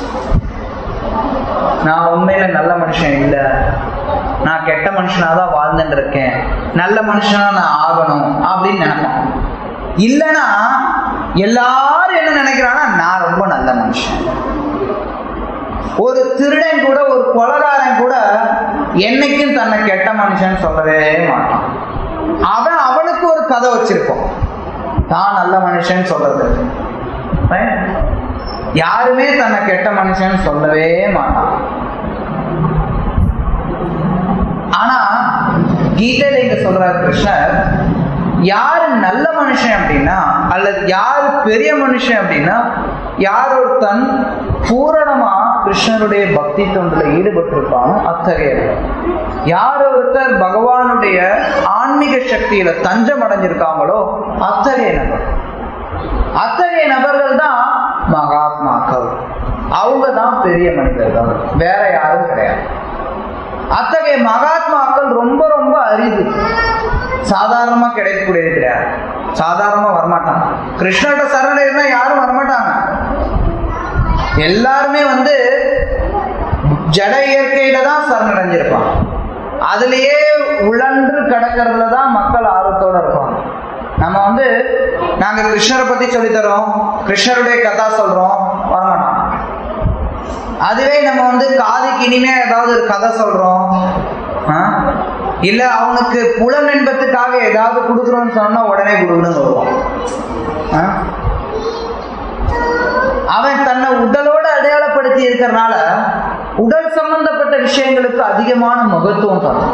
நான் உண்மையில நல்ல மனுஷன் இல்ல நான் கெட்ட மனுஷனா தான் வாழ்ந்துட்டு இருக்கேன் நல்ல மனுஷனா நான் ஆகணும் அப்படின்னு நினைப்பான் இல்லைன்னா எல்லாரும் என்ன நினைக்கிறான்னா நான் ரொம்ப நல்ல மனுஷன் ஒரு திருடன் கூட ஒரு கொலகாரன் கூட என்னைக்கும் தன்னை கெட்ட மனுஷன் சொல்லவே மாட்டான் அவன் அவனுக்கு ஒரு கதை வச்சிருப்பான் தான் நல்ல மனுஷன் சொல்றது Right? யாருமே தன்னை கெட்ட மனுஷன் சொல்லவே மாட்டான் ஆனா கீதையில இங்க சொல்றார் கிருஷ்ணர் யாரு நல்ல மனுஷன் அப்படின்னா அல்லது யாரு பெரிய மனுஷன் அப்படின்னா யார் ஒருத்தன் பூரணமா கிருஷ்ணருடைய பக்தி தொண்டுல ஈடுபட்டிருப்பானோ அத்தகையவர் யார் ஒருத்தர் பகவானுடைய ஆன்மீக சக்தியில தஞ்சம் அடைஞ்சிருக்காங்களோ அத்தகைய நபர் அத்தகைய நபர்கள் தான் மகாத்மாக்கள் அவங்க தான் பெரிய மனிதர்கள் வேற யாரும் கிடையாது அத்தகைய மகாத்மாக்கள் ரொம்ப ரொம்ப அரிது சாதாரணமா கிடைக்கக்கூடியது கிடையாது சாதாரணமா வரமாட்டாங்க கிருஷ்ணர்கிட்ட சரணடைனா யாரும் வரமாட்டாங்க எல்லாருமே வந்து ஜட இயற்கையில தான் சரணடைஞ்சிருப்பாங்க அதுலயே உழன்று கிடக்கிறதுல தான் மக்கள் ஆர்வத்தோட இருப்பாங்க நம்ம வந்து நாங்க கிருஷ்ணரை பத்தி சொல்லித்தரோம் கிருஷ்ணருடைய கதா சொல்றோம் வரமாட்டாங்க அதுவே நம்ம வந்து காதுக்கு இனிமே ஏதாவது ஒரு கதை சொல்றோம் ஆ? இல்ல அவனுக்கு புலன் என்பதுக்காக ஏதாவது கொடுக்குறோம்னு சொன்னா உடனே கொடுக்கணும்னு வருவான் ஆ? அவன் தன்னை உடலோட அடையாளப்படுத்தி இருக்கிறனால உடல் சம்பந்தப்பட்ட விஷயங்களுக்கு அதிகமான மகத்துவம் தரும்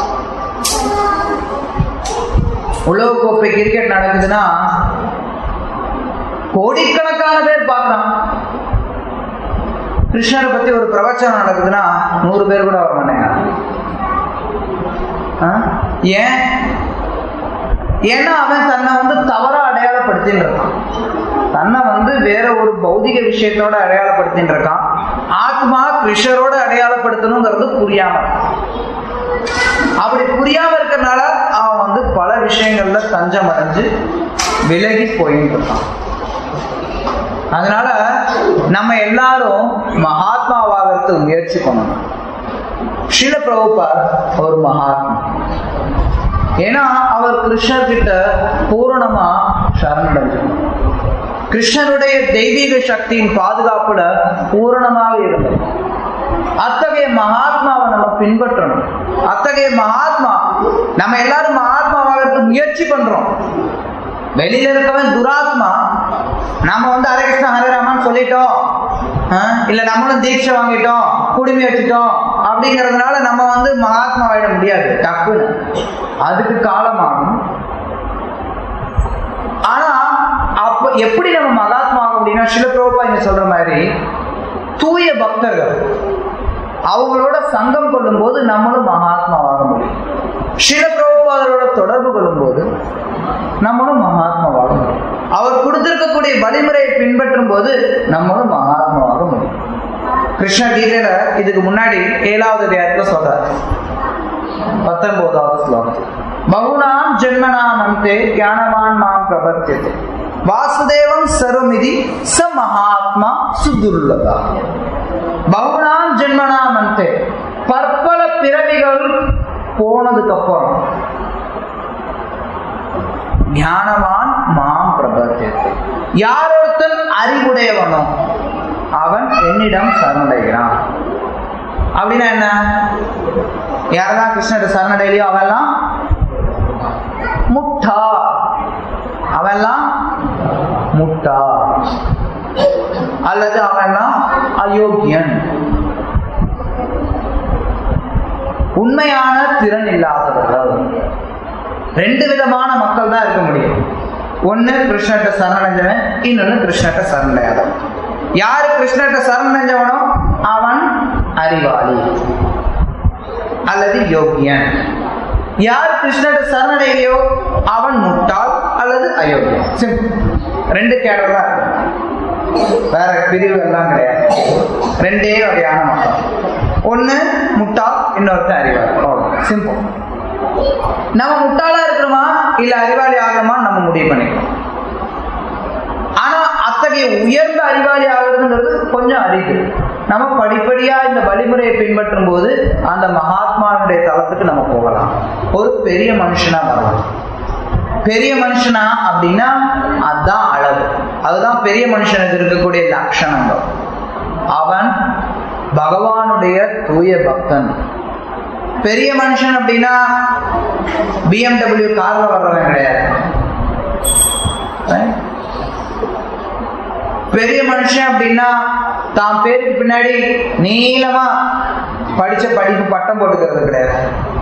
உலகக்கோப்பை கிரிக்கெட் நடக்குதுன்னா கோடிக்கணக்கான பேர் பார்க்கலாம் கிருஷ்ணரை பத்தி ஒரு பிரவச்சனம் நடக்குதுன்னா நூறு பேர் கூட வர மாட்டாங்க ஆ? ஏன் ஏன்னா அவன் தன்னை வந்து தவறா அடையாளப்படுத்தின்னு இருக்கான் தன்னை வந்து வேற ஒரு பௌதிக விஷயத்தோட அடையாளப்படுத்தின்னு இருக்கான் ஆத்மா கிருஷ்ணரோட அடையாளப்படுத்தணுங்கிறது புரியாம இருக்கான். அப்படி புரியாம இருக்கறனால அவன் வந்து பல விஷயங்கள்ல தஞ்சம் அடைஞ்சு விலகி போயிட்டு இருக்கான் அதனால நம்ம எல்லாரும் மகாத்மாவாகிறதுக்கு முயற்சி பண்ணணும் ஸ்ரீல பிரபுபாத் ஒரு மகாத்மா ஏன்னா அவர் கிருஷ்ணர் கிட்ட பூரணமா சரணடைஞ்சிருந்தார் கிருஷ்ணனுடைய தெய்வீக சக்தியின் பாதுகாப்புல பூரணமாக இருந்தது அத்தகைய மகாத்மாவை நம்ம பின்பற்றணும் அத்தகைய மகாத்மா நம்ம எல்லாரும் மகாத்மாவாகிறதுக்கு முயற்சி பண்றோம் வெளியில இருக்கவன் துராத்மா நம்ம வந்து ஹரே கிருஷ்ணா ஹரே ராமான்னு சொல்லிட்டோம் ஆஹ் இல்ல நம்மளும் தீட்சை வாங்கிட்டோம் குடுமி வச்சுட்டோம் அப்படிங்கறதுனால நம்ம வந்து மகாத்மா ஆயிட முடியாது டக்குன்னு அதுக்கு காலமாகும் ஆனா அப்ப எப்படி நம்ம மகாத்மா ஆக முடியும்னா சில பிரபா இங்க சொல்ற மாதிரி தூய பக்தர்கள் அவங்களோட சங்கம் கொள்ளும் போது நம்மளும் மகாத்மாவாக முடியும் சில பிரபுபாதரோட தொடர்பு கொள்ளும் போது நம்மளும் மகாத்மாவாக முடியும் அவர் கொடுத்திருக்கக்கூடிய வழிமுறையை பின்பற்றும் போது நம்மளும் மகாத்மாவாக முடியும் கிருஷ்ண கீதையில இதுக்கு முன்னாடி ஏழாவது அத்தியாயத்துல சொல்றார் பத்தொன்பதாவது ஸ்லோகம் பகுனாம் ஜென்மனாம் அந்தே ஞானவான் மாம் பிரபத்தியதே வாசுதேவம் சர்வமிதி ச மகாத்மா சுதுர்லதா பகுனாம் ஜென்மனாம் அந்தே பற்பல பிறவிகள் போனதுக்கு அப்புறம் ஞானவான் மாம் பிரபத்தியத்தை யார் ஒருத்தன் அறிவுடையவனோ அவன் என்னிடம் சரணடைகிறான் அப்படின்னா என்ன யாரெல்லாம் கிருஷ்ணர் சரணடையிலையோ அவெல்லாம் முட்டா அவெல்லாம் முட்டா அல்லது அவெல்லாம் அயோக்கியன் உண்மையான திறன் இல்லாதவர்கள் ரெண்டு விதமான மக்கள் தான் இருக்க முடியும் ஒன்னு கிருஷ்ணர்கிட்ட சரணடைஞ்சவன் இன்னொன்னு கிருஷ்ணர்கிட்ட சரணடையாதவன் யாரு கிருஷ்ணர்கிட்ட சரணடைஞ்சவனோ அவன் அறிவாளி அல்லது யோகியன் யார் கிருஷ்ணர்கிட்ட சரணடையலையோ அவன் முட்டாள் அல்லது அயோக்கியன் சிம்பிள் ரெண்டு கேடர் தான் இருக்கு. வேற பிரிவு எல்லாம் கிடையாது ரெண்டே வகையான மக்கள் ஒண்ணு முட்டாள் இன்னொருத்தன் அறிவாளி சிம்பிள் நம்ம முட்டாளா இருக்கிறோமா இல்ல அறிவாளி ஆகிறோமா நம்ம முடிவு பண்ணிக்கிறோம் ஆனா அத்தகைய உயர்ந்த அறிவாளி ஆகுறதுங்கிறது கொஞ்சம் அரிது நம்ம படிப்படியா இந்த வழிமுறையை பின்பற்றும் போது அந்த மகாத்மாவுடைய தளத்துக்கு நம்ம போகலாம் ஒரு பெரிய மனுஷனா வரலாம் பெரிய மனுஷனா அப்படின்னா அதுதான் அழகு அதுதான் பெரிய மனுஷனுக்கு இருக்கக்கூடிய லட்சணங்கள் அவன் பகவானுடைய தூய பக்தன் பெரிய மனுஷன் அப்படின்னா பிஎம்டபிள்யூ கார்ல வர்றவன் கிடையாது Right? பெரிய மனுஷன் அப்படின்னா தான் பேருக்கு பின்னாடி நீளமா படிச்ச படிப்பு பட்டம் போட்டுக்கிறது கிடையாது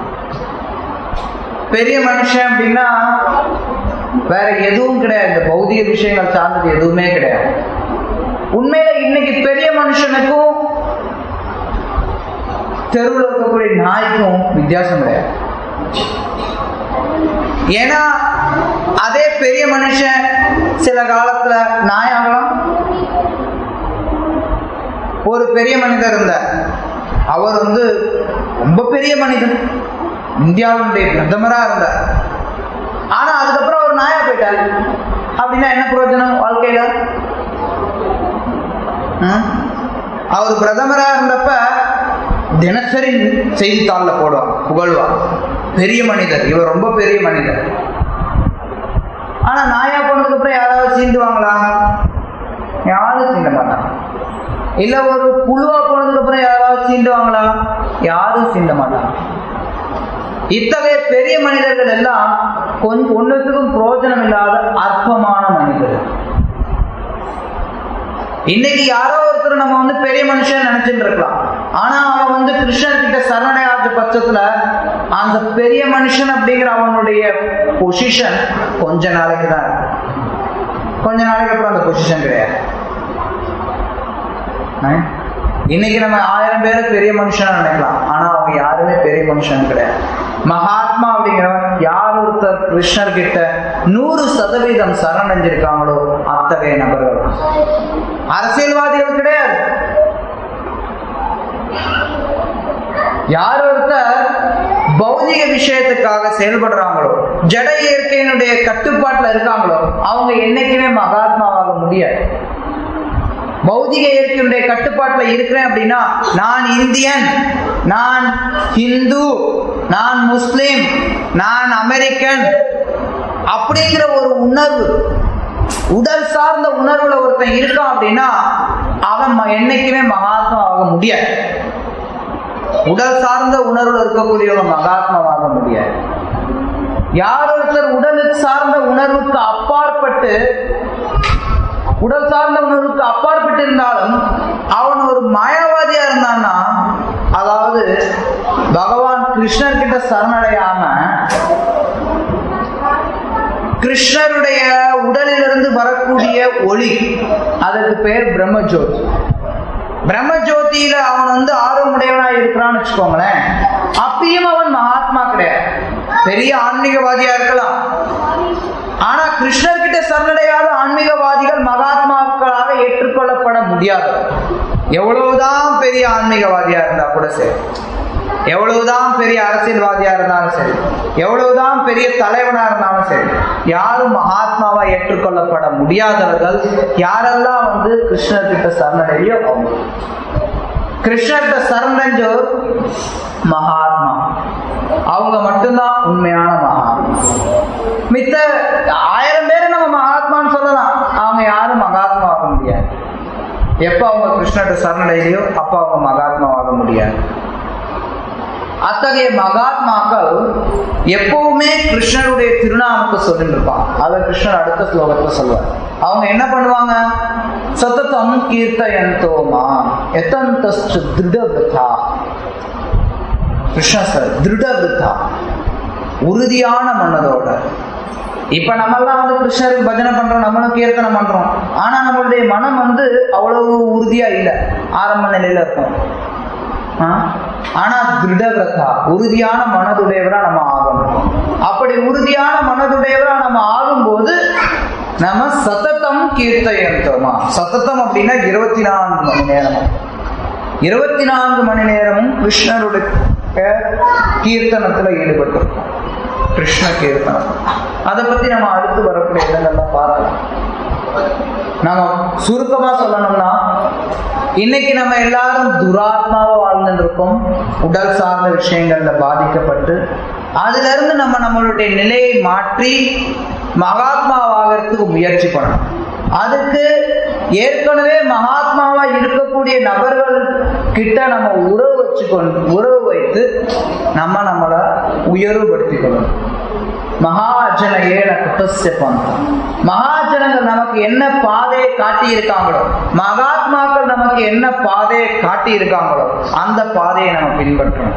பெரிய மனுஷன் அப்படின்னா வேற எதுவும் கிடையாது இந்த பௌதிக விஷயங்கள் சார்ந்தது எதுவுமே கிடையாது உண்மையில இன்னைக்கு பெரிய மனுஷனுக்கும் தெருவில் இருக்கக்கூடிய நாய்க்கும் வித்தியாசம் கிடையாது ஏன்னா அதே பெரிய மனுஷன் சில காலத்துல நாய் ஆகலாம் ஒரு பெரிய மனிதர் இருந்தார் அவர் வந்து ரொம்ப பெரிய மனிதன் இந்தியாவுடைய பிரதமரா இருந்தார் ஆனா அதுக்கப்புறம் அவர் நாயா போயிட்டார் அப்படின்னா என்ன பிரயோஜனம் வாழ்க்கையில ம்? அவர் பிரதமரா இருந்தப்ப தினசரி செய்தித்தாள்ல போடுவார் புகழ்வார் பெரிய மனிதர் இவர் ரொம்ப பெரிய மனிதர் ஆனா நாயா போனதுக்கு அப்புறம் யாராவது சீண்டுவாங்களா யாரும் சீண்ட மாட்டாங்க இல்ல ஒரு புழுவா போனதுக்கு அப்புறம் யாராவது சீண்டுவாங்களா யாரும் சீண்ட மாட்டாங்க இத்தகைய பெரிய மனிதர்கள் எல்லாம் கொஞ்சம் ஒன்றுத்துக்கும் பிரயோஜனம் இல்லாத அற்பமான மனிதர்கள் இன்னைக்கு யாரோ ஒருத்தர் நம்ம வந்து பெரிய மனுஷன் நினைச்சிட்டு இருக்கலாம் ஆனா அவன் வந்து கிருஷ்ணன் கிட்ட சரணடையாத பட்சத்துல அந்த பெரிய மனுஷன் அப்படிங்கிற அவனுடைய பொசிஷன் கொஞ்ச நாளைக்கு தான் இருக்கும் கொஞ்ச நாளைக்கு அப்புறம் அந்த பொசிஷன் கிடையாது Right? இன்னைக்கு நம்ம ஆயிரம் பேரை பெரிய மனுஷனா நினைக்கலாம் ஆனா அவங்க யாருமே பெரிய மனுஷன் கிடையாது மகாத்மா அப்படிங்கிறவன் யார் ஒருத்தர் கிருஷ்ணர் கிட்ட நூறு சதவீதம் சரணடைஞ்சிருக்காங்களோ அத்தகைய நபர்கள் அரசியல்வாதிகள் கிடையாது யார் ஒருத்தர் பௌதிக விஷயத்துக்காக செயல்படுறாங்களோ ஜட இயற்கையினுடைய கட்டுப்பாட்டுல இருக்காங்களோ அவங்க என்னைக்குமே மகாத்மாவாக முடியாது பௌதிக இயற்கையுடைய கட்டுப்பாட்டுல இருக்கிறேன் அப்படின்னா நான் இந்தியன் நான் ஹிந்து நான் முஸ்லிம் நான் அமெரிக்கன் அப்படிங்கிற ஒரு உணர்வு உடல் சார்ந்த உணர்வுல ஒருத்தன் இருக்கான் அப்படின்னா அவன் ம- என்னைக்குமே மகாத்மா ஆக முடியாது உடல் சார்ந்த உணர்வுல இருக்கக்கூடியவங்க மகாத்மாவாக முடியாது யார் ஒருத்தர் உடலுக்கு சார்ந்த உணர்வுக்கு அப்பாற்பட்டு உடல் சார்ந்த உணர்வுக்கு அப்பாற்பட்டு இருந்தாலும் அவன் ஒரு மாயாவாதியா இருந்தான்னா அதாவது பகவான் கிருஷ்ணர் கிட்ட சரணடையாம கிருஷ்ணருடைய உடலிலிருந்து வரக்கூடிய ஒளி அதற்கு பெயர் பிரம்மஜோதி பிரம்மஜோதியில அவன் வந்து ஆர்வமுடையவனா இருக்கிறான்னு வச்சுக்கோங்களேன் அப்பயும் அவன் மகாத்மா கிடையாது பெரிய ஆன்மீகவாதியா இருக்கலாம் ஆனா கிருஷ்ணர் கிட்ட சரணடையாத ஆன்மீகவாதிகள் மகாத்மாக்களாக ஏற்றுக்கொள்ளப்பட முடியாது எவ்வளவுதான் பெரிய ஆன்மீகவாதியா இருந்தா கூட சரி எவ்வளவுதான் பெரிய அரசியல்வாதியா இருந்தாலும் சரி எவ்வளவுதான் பெரிய தலைவனா இருந்தாலும் சரி யாரும் மகாத்மாவா ஏற்றுக்கொள்ளப்பட முடியாதவர்கள் யாரெல்லாம் வந்து கிருஷ்ணர் கிட்ட சரணடையோ அவங்க கிருஷ்ணர்கிட்ட சரணடைஞ்சோர் மகாத்மா அவங்க மட்டும்தான் உண்மையான மகாத்மா மித்த ஆயிரம் பேர் நம்ம மகாத்மான்னு சொல்லலாம் அவங்க யாரும் மகாத்மா ஆக முடியாது எப்ப அவங்க கிருஷ்ணர்கிட்ட சரணடையலையோ அப்ப அவங்க மகாத்மா ஆக முடியாது அத்தகைய மகாத்மாக்கள் எப்பவுமே கிருஷ்ணருடைய திருநாமத்தை சொல்லிட்டு இருப்பாங்க அதை கிருஷ்ணர் அடுத்த ஸ்லோகத்துல சொல்லுவார் அவங்க என்ன பண்ணுவாங்க சத்ததம் கீர்த்தயந்தோமா எத்தந்தஸ்து திருடவிருத்தா கிருஷ்ண சார் திருடவிருத்தா உறுதியான மனதோட இப்ப நம்மெல்லாம் வந்து கிருஷ்ணருக்கு பஜனை பண்றோம் நம்மளும் கீர்த்தனை பண்றோம் ஆனா நம்மளுடைய மனம் வந்து அவ்வளவு உறுதியா இல்லை ஆரம்ப நிலையில இருக்கும் ஆ? ஆனா திருடவிரதா உறுதியான மனதுடையவரா நம்ம ஆகணும் அப்படி உறுதியான மனதுடையவரா நம்ம ஆகும்போது நம்ம சத்தத்தம் கீர்த்தயந்தோமா சத்தத்தம் அப்படின்னா இருபத்தி நான்கு மணி நேரம் இருபத்தி நான்கு மணி நேரமும் கிருஷ்ணருடைய கீர்த்தனத்துல ஈடுபட்டிருக்கோம் கிருஷ்ண கீர்த்தனம் அதை பத்தி நம்ம அடுத்து வரக்கூடிய இடங்கள்ல பார்க்கலாம் நம்ம சுருக்கமா சொல்லணும்னா இன்னைக்கு நம்ம எல்லாரும் துராத்மாவா வாழ்ந்துட்டு இருக்கோம் உடல் சார்ந்த விஷயங்கள்ல பாதிக்கப்பட்டு அதுல இருந்து நம்ம நம்மளுடைய நிலையை மாற்றி மகாத்மாவாகிறதுக்கு முயற்சி பண்ணணும் அதுக்கு ஏற்கனவே மகாத்மாவா இருக்கக்கூடிய நபர்கள் கிட்ட நம்ம உறவு வச்சுக்கொண்டு உறவு வைத்து நம்ம நம்மளை உயர்வுபடுத்திக்கணும் மகாஜன ஏன குட்டஸ்ய பந்தம் மகாஜனங்கள் நமக்கு என்ன பாதையை காட்டி இருக்காங்களோ மகாத்மாக்கள் நமக்கு என்ன பாதையை காட்டி இருக்காங்களோ அந்த பாதையை நம்ம பின்பற்றணும்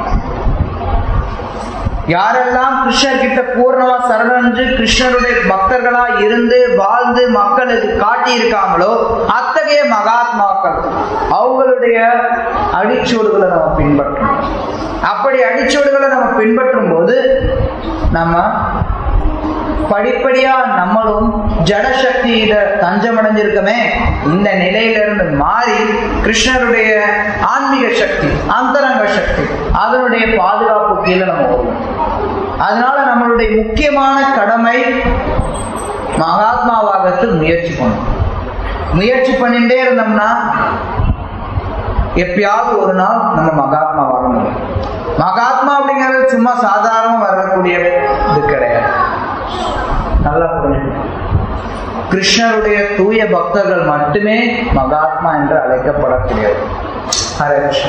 யாரெல்லாம் கிருஷ்ணர் கிட்ட பூர்ணமா சரணடைஞ்சு கிருஷ்ணருடைய பக்தர்களா இருந்து வாழ்ந்து மக்களுக்கு காட்டி இருக்காங்களோ அத்தகைய மகாத்மாக்கள் அவங்களுடைய அடிச்சோடுகளை நம்ம பின்பற்றணும் அப்படி அடிச்சோடுகளை நம்ம பின்பற்றும் போது நம்ம படிப்படியா நம்மளும் ஜடசக்தியில தஞ்சமடைஞ்சிருக்கமே இந்த நிலையிலிருந்து மாறி கிருஷ்ணருடைய ஆன்மீக சக்தி அந்தரங்க சக்தி அதனுடைய பாதுகாப்பு கீழே நம்ம வருவோம் அதனால நம்மளுடைய முக்கியமான கடமை மகாத்மாவாகத்துக்கு முயற்சி பண்ணணும் முயற்சி பண்ணிட்டே இருந்தோம்னா எப்பயாவது ஒரு நாள் நம்ம மகாத்மாவாக முடியும் மகாத்மா அப்படிங்கிறது சும்மா சாதாரண வரக்கூடிய இது கிடையாது நல்லா புரிஞ்சுக்கணும் கிருஷ்ணருடைய தூய பக்தர்கள் மட்டுமே மகாத்மா என்று அழைக்கப்படக்கூடியது ஹரே கிருஷ்ணா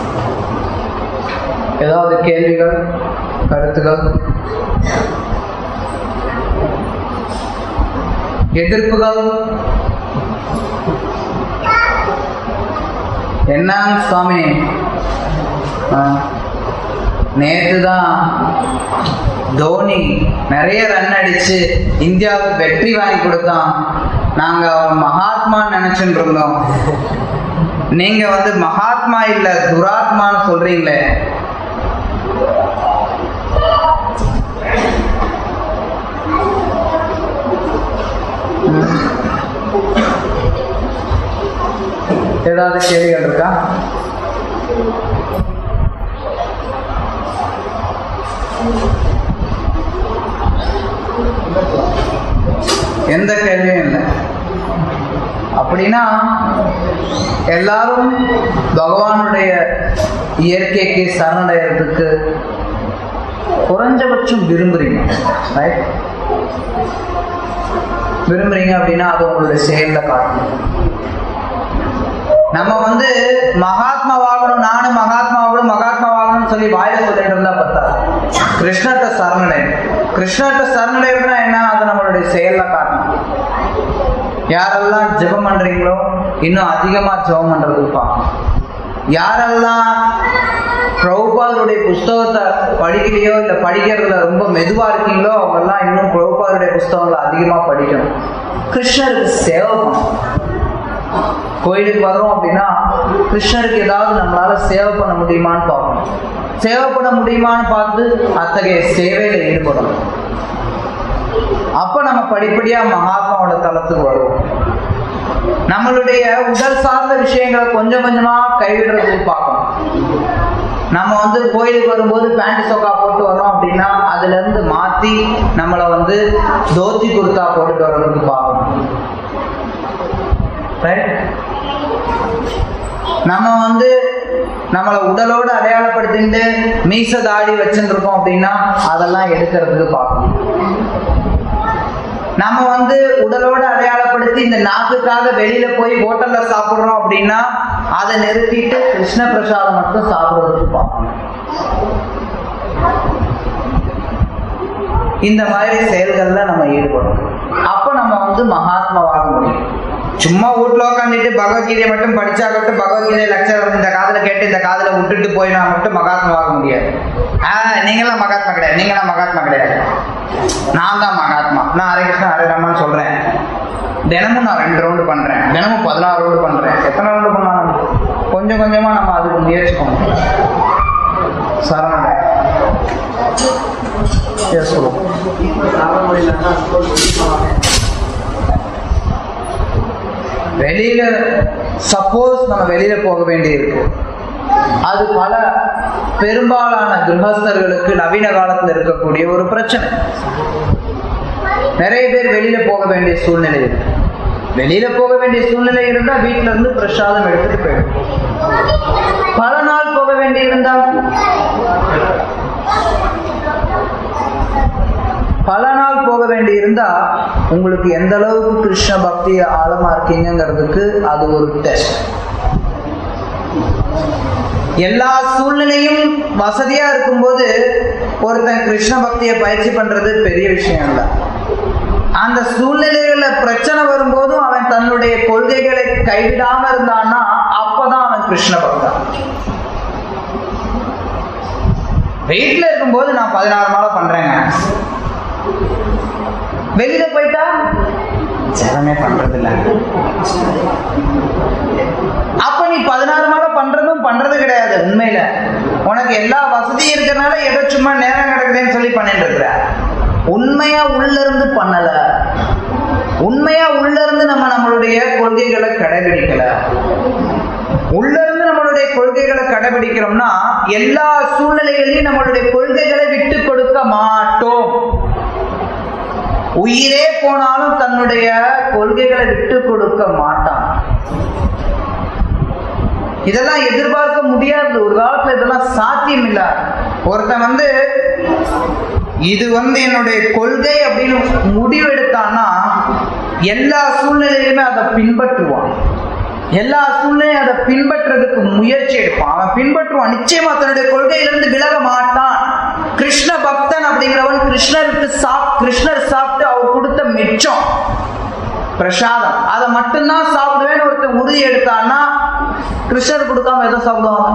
ஏதாவது கேள்விகள் கருத்துகள் எதிர்ப்புகள் என்ன சுவாமி நேற்று தான் தோனி நிறைய ரன் அடிச்சு இந்தியாவுக்கு வெற்றி வாங்கி கொடுத்தான் நாங்க அவன் மகாத்மான்னு நினைச்சுட்டு இருந்தோம் நீங்க வந்து மகாத்மா இல்ல துராத்மான்னு சொல்றீங்களே ஏதாவது கேள்விகள் இருக்கா எந்த கேள்வியும் இல்லை அப்ப அப்படின்னா எல்லாரும் பகவானுடைய இயற்கைக்கு சரணடைறதுக்கு குறைஞ்சபட்சம் விரும்புறீங்க ரைட் விரும்புறீங்க அப்படின்னா அது உங்களுடைய செயல்ல காட்டணும் நம்ம வந்து மகாத்மா வாகனம் நானும் மகாத்மா ஆகணும் மகாத்மா வாகணும்னு சொல்லி வாயில சொல்லிட்டு இருந்தா பார்த்தா கிருஷ்ணர்கிட்ட சரணடையும் கிருஷ்ணர்கிட்ட சரணடைனா என்ன அது நம்மளுடைய செயல்ல காட்டணும் யாரெல்லாம் ஜெபம் பண்றீங்களோ இன்னும் அதிகமா ஜெபம் பண்றதுக்கு பார்க்கணும் யாரெல்லாம் பிரபுபாதருடைய புஸ்தகத்தை படிக்கலையோ இல்லை படிக்கிறதுல ரொம்ப மெதுவா இருக்கீங்களோ அவங்கெல்லாம் இன்னும் பிரபுபாதருடைய புஸ்தகங்களை அதிகமா படிக்கணும் கிருஷ்ணருக்கு சேவை பண்ணணும் கோயிலுக்கு வர்றோம் அப்படின்னா கிருஷ்ணருக்கு ஏதாவது நம்மளால சேவை பண்ண முடியுமான்னு பார்க்கணும் சேவை பண்ண முடியுமான்னு பார்த்து அத்தகைய சேவையில ஈடுபடணும் அப்ப நம்ம படிப்படியா மகாத்மாவோட தளத்துக்கு வருவோம் நம்மளுடைய உடல் சார்ந்த விஷயங்களை கொஞ்சம் கொஞ்சமா கைவிடுறதுக்கு பார்க்கணும் நம்ம வந்து கோயிலுக்கு வரும்போது பேண்ட் சொக்கா போட்டு வரோம் அப்படின்னா அதுல இருந்து மாத்தி நம்மளை வந்து தோத்தி குர்த்தா போட்டுட்டு வர்றதுக்கு பார்க்கணும் Right? நம்ம வந்து நம்மளை உடலோட அடையாளப்படுத்திட்டு மீச தாடி வச்சுட்டு இருக்கோம் அப்படின்னா அதெல்லாம் எடுக்கிறதுக்கு பார்க்கணும் நம்ம வந்து உடலோட அடையாளப்படுத்தி இந்த நாக்குக்காக வெளியில போய் ஹோட்டல்ல சாப்பிடுறோம் அப்படின்னா அதை நிறுத்திட்டு கிருஷ்ண பிரசாதம் மட்டும் சாப்பிடுறதுக்கு பார்க்கணும் இந்த மாதிரி செயல்கள்ல நம்ம ஈடுபடணும் அப்ப நம்ம வந்து மகாத்மாவாக முடியும் சும்மா வீட்டுல உட்காந்துட்டு பகவத்கீதையை மட்டும் படிச்சாகட்டும் பகவத்கீதை லெக்சர் இந்த காதுல கேட்டு இந்த காதுல விட்டுட்டு போயினா மட்டும் மகாத்மாவாக முடியாது ஆஹ் நீங்களாம் மகாத்மா கிடையாது நீங்களாம் மகாத்மா கிடையாது நான் தான் மகாத்மா நான் ஹரே கிருஷ்ணா ஹரே ராமான்னு சொல்றேன் தினமும் நான் ரெண்டு ரவுண்டு பண்றேன் தினமும் பதினாறு ரவுண்டு பண்றேன் எத்தனை ரவுண்டு பண்ணாலும் கொஞ்சம் கொஞ்சமா நம்ம அதுக்கு முயற்சி பண்ணணும் சரணடை எஸ் சொல்லுவோம் வெளியில சப்போஸ் நம்ம வெளியில போக வேண்டியிருக்கு அது பல பெரும்பாலான கிரகஸ்தர்களுக்கு நவீன காலத்துல இருக்கக்கூடிய ஒரு பிரச்சனை நிறைய பேர் வெளியில போக வேண்டிய சூழ்நிலை இருக்கு வெளியில போக வேண்டிய சூழ்நிலை இருந்தா வீட்டுல இருந்து பிரசாதம் எடுத்துட்டு போயிடும் பல நாள் போக வேண்டி இருந்தா பல நாள் போக வேண்டி இருந்தா உங்களுக்கு எந்த அளவுக்கு கிருஷ்ண பக்தி ஆழமா இருக்கீங்கிறதுக்கு அது ஒரு டெஸ்ட் எல்லா சூழ்நிலையும் வசதியா இருக்கும்போது ஒருத்தன் கிருஷ்ண பக்தியை பயிற்சி பண்றது பெரிய விஷயம் இல்லை அந்த சூழ்நிலைகள்ல பிரச்சனை வரும்போதும் அவன் தன்னுடைய கொள்கைகளை கைவிடாம இருந்தான்னா அப்பதான் அவன் கிருஷ்ண பக்தன் வீட்டுல இருக்கும்போது நான் பதினாறு மாலை பண்றேங்க வெளியில போயிட்டா ஜனமே பண்றது இல்ல அப்ப நீ பதினாறு மாலை பண்றதும் பண்றது கிடையாது உண்மையில உனக்கு எல்லா வசதியும் இருக்கிறனால ஏதோ சும்மா நேரம் கிடக்குதுன்னு சொல்லி பண்ணிட்டு இருக்கிற உண்மையா உள்ள இருந்து பண்ணல உண்மையா உள்ள இருந்து நம்ம நம்மளுடைய கொள்கைகளை கடைபிடிக்கல உள்ள இருந்து நம்மளுடைய கொள்கைகளை கடைபிடிக்கிறோம்னா எல்லா சூழ்நிலைகளையும் நம்மளுடைய கொள்கைகளை விட்டு கொடுக்க மாட்டோம் உயிரே போனாலும் தன்னுடைய கொள்கைகளை விட்டு கொடுக்க மாட்டான் இதெல்லாம் எதிர்பார்க்க முடியாது ஒரு காலத்துல இதெல்லாம் சாத்தியம் இல்ல ஒருத்தன் வந்து இது வந்து என்னுடைய கொள்கை அப்படின்னு முடிவெடுத்தான்னா எல்லா சூழ்நிலையிலுமே அதை பின்பற்றுவான் எல்லா சூழ்நிலையும் அதை பின்பற்றுறதுக்கு முயற்சி எடுப்பான் அவன் பின்பற்றுவான் நிச்சயமா தன்னுடைய கொள்கையிலிருந்து விலக மாட்டான் கிருஷ்ண பக்தன் அப்படிங்கிறவன் கிருஷ்ணருக்கு சாப் கிருஷ்ணர் சாப்பிட்டு அவர் கொடுத்த மிச்சம் பிரசாதம் அதை மட்டும்தான் சாப்பிடுவேன்னு ஒருத்தன் உறுதி எடுத்தான்னா கிருஷ்ணர் கொடுக்காம எதை சாப்பிடுவாங்க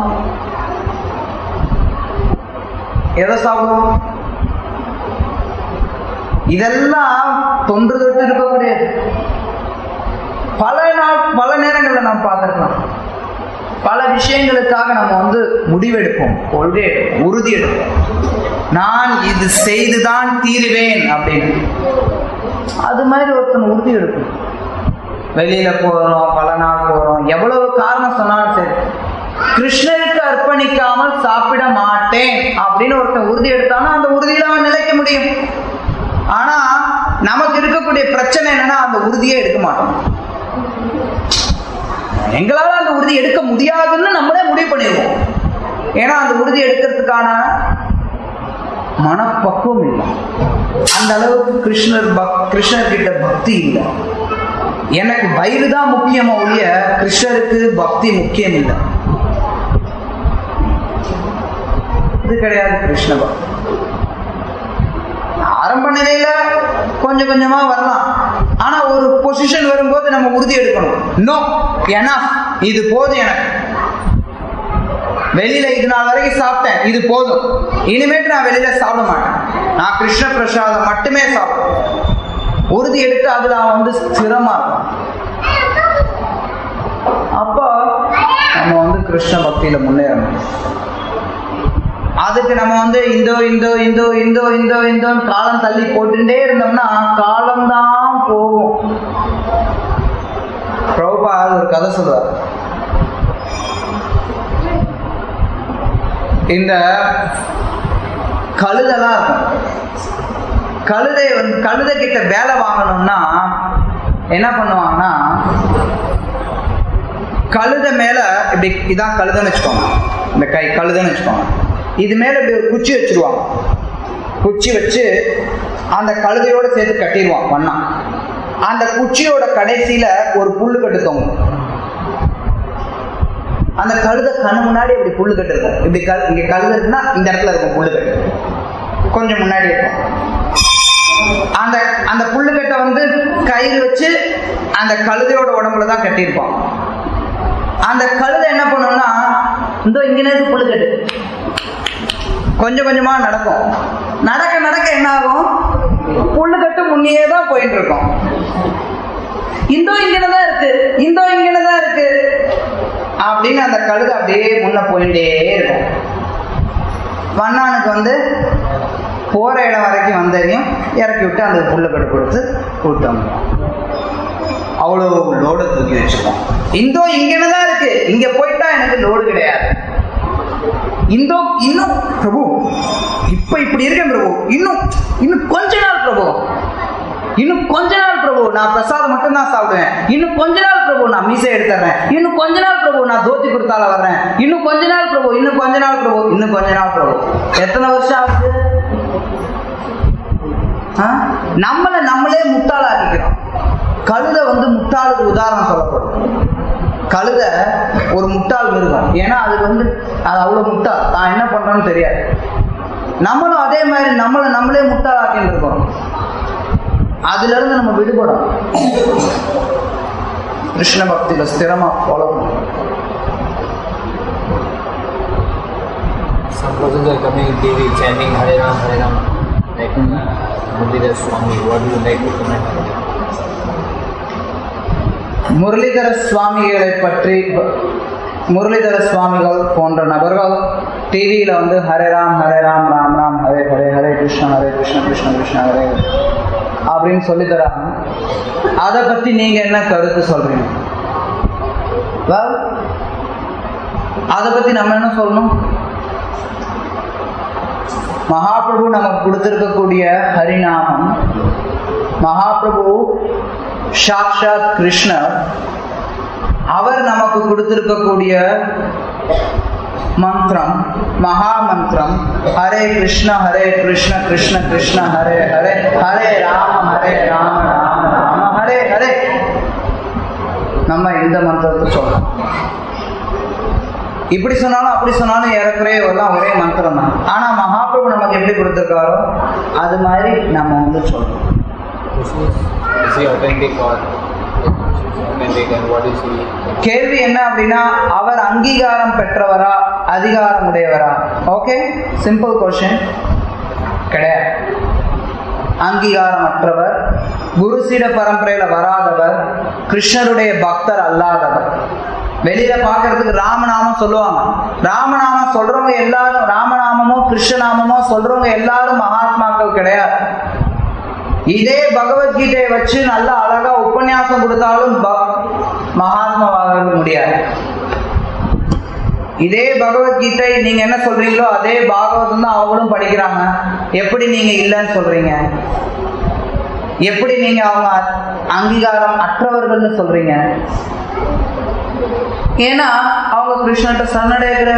எதை சாப்பிடுவோம் இதெல்லாம் தொன்று தொட்டு இருக்கக்கூடியது பல நாள் பல நேரங்கள்ல நாம் பார்த்திருக்கலாம் பல விஷயங்களுக்காக நம்ம வந்து முடிவெடுப்போம் கொள்கை எடுப்போம் உறுதி எடுப்போம் நான் இது செய்துதான் தீருவேன் அப்படின்னு அது மாதிரி ஒருத்தன் உறுதி எடுக்கும் வெளியில போறோம் பல நாள் போறோம் எவ்வளவு காரணம் சொன்னாலும் சரி கிருஷ்ணருக்கு அர்ப்பணிக்காமல் சாப்பிட மாட்டேன் அப்படின்னு ஒருத்தன் உறுதி எடுத்தானா அந்த உறுதியில அவன் நிலைக்க முடியும் ஆனா நமக்கு இருக்கக்கூடிய பிரச்சனை என்னன்னா அந்த உறுதியே எடுக்க மாட்டோம் எங்களால அந்த உறுதி எடுக்க முடியாதுன்னு நம்மளே முடிவு பண்ணிடுவோம் ஏன்னா அந்த உறுதி எடுக்கிறதுக்கான மனப்பக்குவம் இல்லை அந்த அளவுக்கு கிருஷ்ணர் பக் கிருஷ்ணர் கிட்ட பக்தி இல்லை எனக்கு வயிறு தான் முக்கியமா ஒழிய கிருஷ்ணருக்கு பக்தி முக்கியம் இல்லை இது கிடையாது கிருஷ்ண பக்தி ஆரம்ப நிலையில கொஞ்சம் கொஞ்சமா வரலாம் ஆனா ஒரு பொசிஷன் வரும்போது நம்ம உறுதி எடுக்கணும் நோ ஏன்னா இது போதும் எனக்கு வெளியில இது நாள் வரைக்கும் சாப்பிட்டேன் இது போதும் இனிமேட்டு நான் வெளியில சாப்பிட மாட்டேன் நான் கிருஷ்ண பிரசாதம் மட்டுமே சாப்பிடுவேன் உறுதி எடுத்து அதுல அவன் வந்து ஸ்திரமா இருக்கும் அப்போ நம்ம வந்து கிருஷ்ண பக்தியில முன்னேற முடியும் அதுக்கு நம்ம வந்து இந்தோ இந்தோ இந்தோ இந்தோ இந்தோ இந்தோன்னு காலம் தள்ளி போட்டுட்டே இருந்தோம்னா காலம்தான் போகும் பிரபுபா ஒரு கதை சொல்லுவார் இந்த கழுதெல்லாம் இருக்கும் கழுதை வந்து கழுதை கிட்ட வேலை வாங்கணும்னா என்ன பண்ணுவாங்கன்னா கழுதை மேல இப்படி இதான் கழுதைன்னு வச்சுக்கோங்க இந்த கை கழுதைன்னு வச்சுக்கோங்க இது மேல இப்படி ஒரு குச்சி வச்சிருவாங்க குச்சி வச்சு அந்த கழுதையோட சேர்த்து கட்டிடுவான் வண்ணா அந்த குச்சியோட கடைசியில ஒரு புல்லு கட்டு தொங்கும் அந்த கழுதை கண்ணு முன்னாடி இப்படி புல்லு கட்டு இருக்கும் இப்படி கல் இங்க கழுதை இருக்குன்னா இந்த இடத்துல இருக்கும் புல்லு கட்டு கொஞ்சம் முன்னாடி இருக்கும் அந்த அந்த புல்லுக்கட்டை வந்து கயிறு வச்சு அந்த கழுதையோட உடம்புல தான் கட்டியிருப்பான் அந்த கழுதை என்ன பண்ணும்னா இந்த இங்கே இருக்கு புல்லுக்கட்டு கொஞ்சம் கொஞ்சமா நடக்கும் நடக்க நடக்க என்ன ஆகும் புல்லுக்கட்டு முன்னையே தான் போயிட்டு இருக்கும் இந்தோ இங்கனதான் இருக்கு இந்தோ இங்கனதான் இருக்கு அப்படின்னு அந்த கழுதை அப்படியே முன்ன போயிட்டே இருக்கும் வண்ணானுக்கு வந்து போற இடம் வரைக்கும் வந்ததையும் இறக்கி விட்டு அந்த புல்லுக்கட்டு கொடுத்து கூட்டம் அவ்வளோ லோடு தூக்கி வச்சுப்போம் இந்தோ இங்கன்னு தான் இருக்கு இங்க போயிட்டா எனக்கு லோடு கிடையாது இந்தோ இன்னும் பிரபு இப்ப இப்படி இருக்கேன் பிரபு இன்னும் இன்னும் கொஞ்ச நாள் பிரபு இன்னும் கொஞ்ச நாள் பிரபு நான் பிரசாதம் மட்டும் தான் சாப்பிடுவேன் இன்னும் கொஞ்ச நாள் பிரபு நான் மீசை எடுத்துறேன் இன்னும் கொஞ்ச நாள் பிரபு நான் தோத்தி குர்த்தால வர்றேன் இன்னும் கொஞ்ச நாள் பிரபு இன்னும் கொஞ்ச நாள் பிரபு இன்னும் கொஞ்ச நாள் பிரபு எத்தனை வருஷம் ஆகுது ஆ? நம்மளை நம்மளே முட்டாளாக்கிக்கிறோம் கழுதை வந்து முட்டாளுக்கு உதாரணம் சொல்லப்படும் கழுதை ஒரு முட்டாள் மிருகம் ஏன்னா அது வந்து அது அவ்வளவு முட்டாள் நான் என்ன பண்றேன்னு தெரியாது நம்மளும் அதே மாதிரி நம்மளை நம்மளே முட்டாளாக்கின்னு இருக்கோம் அதுல இருந்து நம்ம விடுபடும் கிருஷ்ண பக்தியில ஸ்திரமா ஃபாலோ பண்ணும் Some persons are coming in TV chanting Hare Ram, Hare Ram. Like uh, Mudira Swami, what do you like to comment on that? Muralidhara சுவாமிகளை பற்றி முரளிதர சுவாமிகள் போன்ற நபர்கள் டிவியில வந்து ஹரே ராம் ஹரே ராம் ராம் ராம் ஹரே ஹரே ஹரே கிருஷ்ண ஹரே கிருஷ்ண கிருஷ்ண கிருஷ்ண ஹரே ஹரே அப்படின்னு சொல்லி தராங்க அதை பத்தி நீங்க என்ன கருத்து சொல்றீங்க Well, அதை பத்தி நம்ம என்ன சொல்லணும் மகாபிரபு நமக்கு கொடுத்திருக்கக்கூடிய ஹரிநாமம் மகாபிரபு சாக்ஷாத் கிருஷ்ணர் அவர் நமக்கு கொடுத்திருக்கக்கூடிய மந்திரம் மகா மந்திரம் ஹரே கிருஷ்ண ஹரே கிருஷ்ண கிருஷ்ண கிருஷ்ண ஹரே ஹரே ஹரே ராம ஹரே ராம ராம ராம ஹரே ஹரே நம்ம இந்த மந்திரத்தை சொல்லலாம் இப்படி சொன்னாலும் அப்படி சொன்னாலும் ஏறக்குறைய எல்லாம் ஒரே மந்திரம் தான் ஆனா மகாபிரபு நமக்கு எப்படி கொடுத்திருக்காரோ அது மாதிரி நம்ம வந்து சொல்லணும் This is, is he authentic or authentic and what is he? கேள்வி என்ன அப்படின்னா அவர் அங்கீகாரம் பெற்றவரா அதிகாரம் உடையவரா ஓகே சிம்பிள் கொஸ்டின் கிடையாது அங்கீகாரமற்றவர் குருசீட பரம்பரையில வராதவர் கிருஷ்ணருடைய பக்தர் அல்லாதவர் வெளியில பாக்குறதுக்கு ராமநாமம் சொல்லுவாங்க ராமநாமம் சொல்றவங்க எல்லாரும் ராமநாமமோ கிருஷ்ணநாமமோ சொல்றவங்க எல்லாரும் மகாத்மாக்கள் கிடையாது இதே பகவத்கீதையை வச்சு நல்ல அழகா உபன்யாசம் கொடுத்தாலும் ப- மகாத்மாவாக முடியாது இதே பகவத்கீதை நீங்க என்ன சொல்றீங்களோ அதே பாகவதம் தான் அவங்களும் படிக்கிறாங்க எப்படி நீங்க இல்லைன்னு சொல்றீங்க எப்படி நீங்க அவங்க அ- அங்கீகாரம் அற்றவர்கள்னு சொல்றீங்க ஏன்னா அவங்க கிருஷ்ணன்ட்ட சரணடைகிற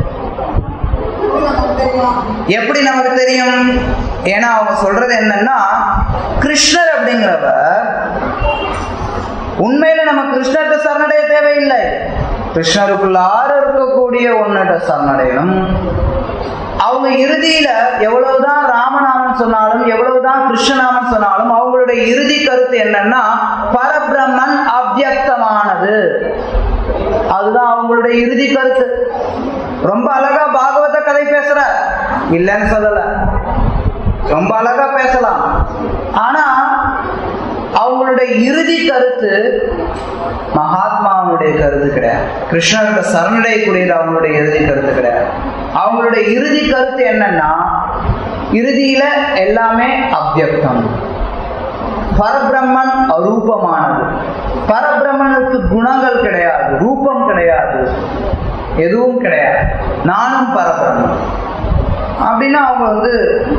எப்படி நமக்கு தெரியும் ஏன்னா அவங்க சொல்றது என்னன்னா கிருஷ்ணர் அப்படிங்கிறவர் உண்மையில நம்ம கிருஷ்ணர்கிட்ட சரணடைய தேவையில்லை கிருஷ்ணருக்குள்ளார இருக்கக்கூடிய ஒன்னிட்ட சரணடையணும் அவங்க இறுதியில எவ்வளவுதான் ராமநாமம் சொன்னாலும் எவ்வளவுதான் கிருஷ்ணநாமம் சொன்னாலும் அவங்களுடைய இறுதி கருத்து என்னன்னா பரபிரம்மன் அவ்யக்தமானது அதுதான் அவங்களுடைய இறுதி கருத்து ரொம்ப அழகா பாகவத கதை பேசுற இல்லைன்னு சொல்லல ரொம்ப அழகா பேசலாம் ஆனா அவங்களுடைய இறுதி கருத்து மகாத்மாவுடைய கருத்து கிடையாது கிருஷ்ணர்கிட்ட சரணடையக்கூடியது அவங்களுடைய இறுதி கருத்து கிடையாது அவங்களுடைய இறுதி கருத்து என்னன்னா இறுதியில எல்லாமே அவ்யக்தம் பரபிரம்மன் அரூபமானது பரபிரம்மனுக்கு குணங்கள் கிடையாது ரூபம் கிடையாது எதுவும் கிடையாது நானும் பரபிரம்மன் அப்படின்னா அவங்க வந்து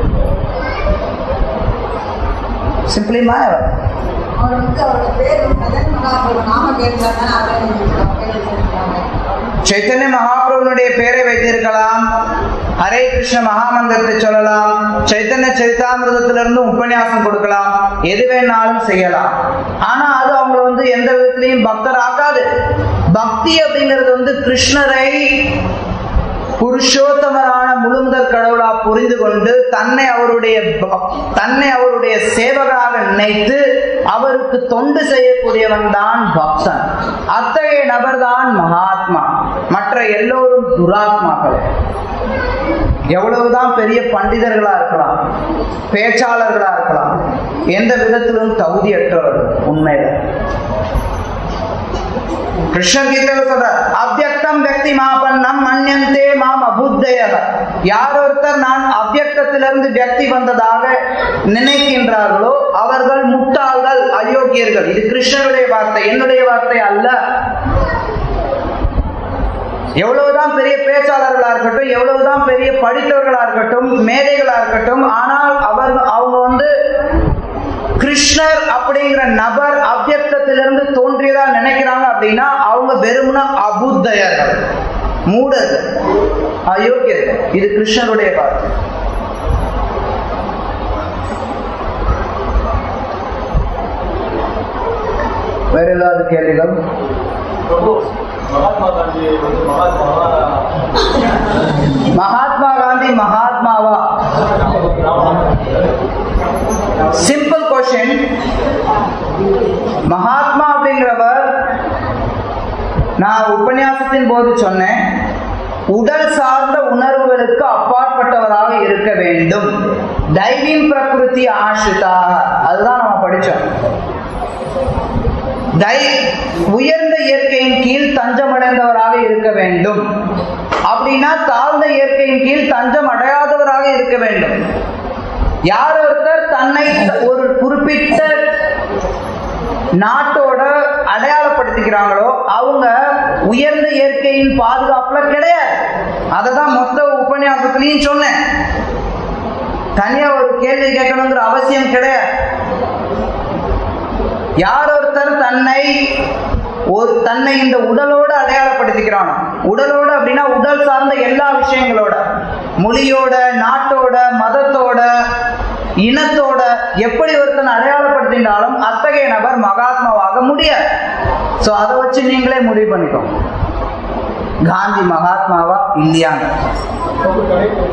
சிம்பிளி மாயவர் அவர் வந்து அவரோட பேர் மதன் மகாபுரம் நாம கேட்கலாம் அவரை பேர் வச்சிருக்காங்க சைத்தன்ய மகாபிரபுனுடைய பெயரை வைத்திருக்கலாம் ஹரே கிருஷ்ண மகாமந்திரத்தை சொல்லலாம் சைத்தன்ய சரிதாமிரதத்திலிருந்து உபன்யாசம் கொடுக்கலாம் எது வேணாலும் செய்யலாம் ஆனா அது அவங்க வந்து எந்த விதத்திலையும் பக்தர் ஆக்காது பக்தி அப்படிங்கிறது வந்து கிருஷ்ணரை புருஷோத்தமரான முழுமுதற் கடவுளா புரிந்து கொண்டு தன்னை அவருடைய ப- தன்னை அவருடைய சேவகராக நினைத்து அவருக்கு தொண்டு செய்யக்கூடியவன் தான் பக்தன் அத்தகைய நபர்தான் மகாத்மா மற்ற எல்லோரும் துராத்மாக்கள் எவ்வளவுதான் பெரிய பண்டிதர்களா இருக்கலாம் பேச்சாளர்களா இருக்கலாம் எந்த விதத்திலும் தகுதியற்றவர்கள் உண்மையில கிருஷ்ணர் கீதையில சொல்றார் அவ்யக்தம் व्यक्ति மாபன்னம் மன்யந்தே மாம் அபுத்தய யார் ஒருத்தர் நான் அவ்யக்தத்திலிருந்து வியக்தி வந்ததாக நினைக்கின்றார்களோ அவர்கள் முட்டாள்கள் அயோக்கியர்கள் இது கிருஷ்ணருடைய வார்த்தை என்னுடைய வார்த்தை அல்ல எவ்வளவுதான் பெரிய பேச்சாளர்களா இருக்கட்டும் எவ்வளவுதான் பெரிய படித்தவர்களா இருக்கட்டும் மேதைகளா இருக்கட்டும் ஆனால் அவர் அவங்க வந்து கிருஷ்ணர் அப்படிங்கிற நபர் அவ்யக்தத்திலிருந்து தோன்றியதா நினைக்கிறாங்க அப்படின்னா அவங்க வெறுமன அபுத்தயர்கள் மூடர்கள் அயோக்கியர்கள் இது கிருஷ்ணருடைய வார்த்தை வேற ஏதாவது கேள்விகள் பிரபு மகாத்மா காந்தி வந்து மகாத்மாவா மகாத்மா காந்தி மகாத்மாவா சிம்பிள் கொஸ்டின் மகாத்மா அப்படிங்கிறவர் நான் உபன்யாசத்தின் போது சொன்னேன் உடல் சார்ந்த உணர்வுகளுக்கு அப்பாற்பட்டவராக இருக்க வேண்டும் தைவீம் பிரகிருதி ஆசிரிதாக அதுதான் நம்ம படிச்சோம் தை உயர்ந்த இயற்கையின் கீழ் தஞ்சமடைந்தவராக இருக்க வேண்டும் அப்படின்னா தாழ்ந்த இயற்கையின் கீழ் தஞ்சம் அடையாதவராக இருக்க வேண்டும் யார் ஒருத்தர் தன்னை ஒரு குறிப்பிட்ட நாட்டோட அடையாளப்படுத்திக்கிறாங்களோ அவங்க உயர்ந்த இயற்கையின் பாதுகாப்புல கிடையாது அதை தான் மொத்த உபன்யாசத்துலையும் சொன்னேன் தனியா ஒரு கேள்வி கேட்கணுங்கிற அவசியம் கிடையாது யார் ஒருத்தர் தன்னை ஒரு தன்னை இந்த உடலோட அடையாளப்படுத்திக்கிறானோ உடலோட அப்படின்னா உடல் சார்ந்த எல்லா விஷயங்களோட மொழியோட நாட்டோட மதத்தோட இனத்தோட எப்படி ஒருத்தன் அடையாளப்படுத்தினாலும் அத்தகைய நபர் மகாத்மாவாக முடியாது சோ அதை வச்சு நீங்களே முடிவு பண்ணிக்கோங்க காந்தி மகாத்மாவா இல்லையான்னு ரொம்ப கரெக்ட்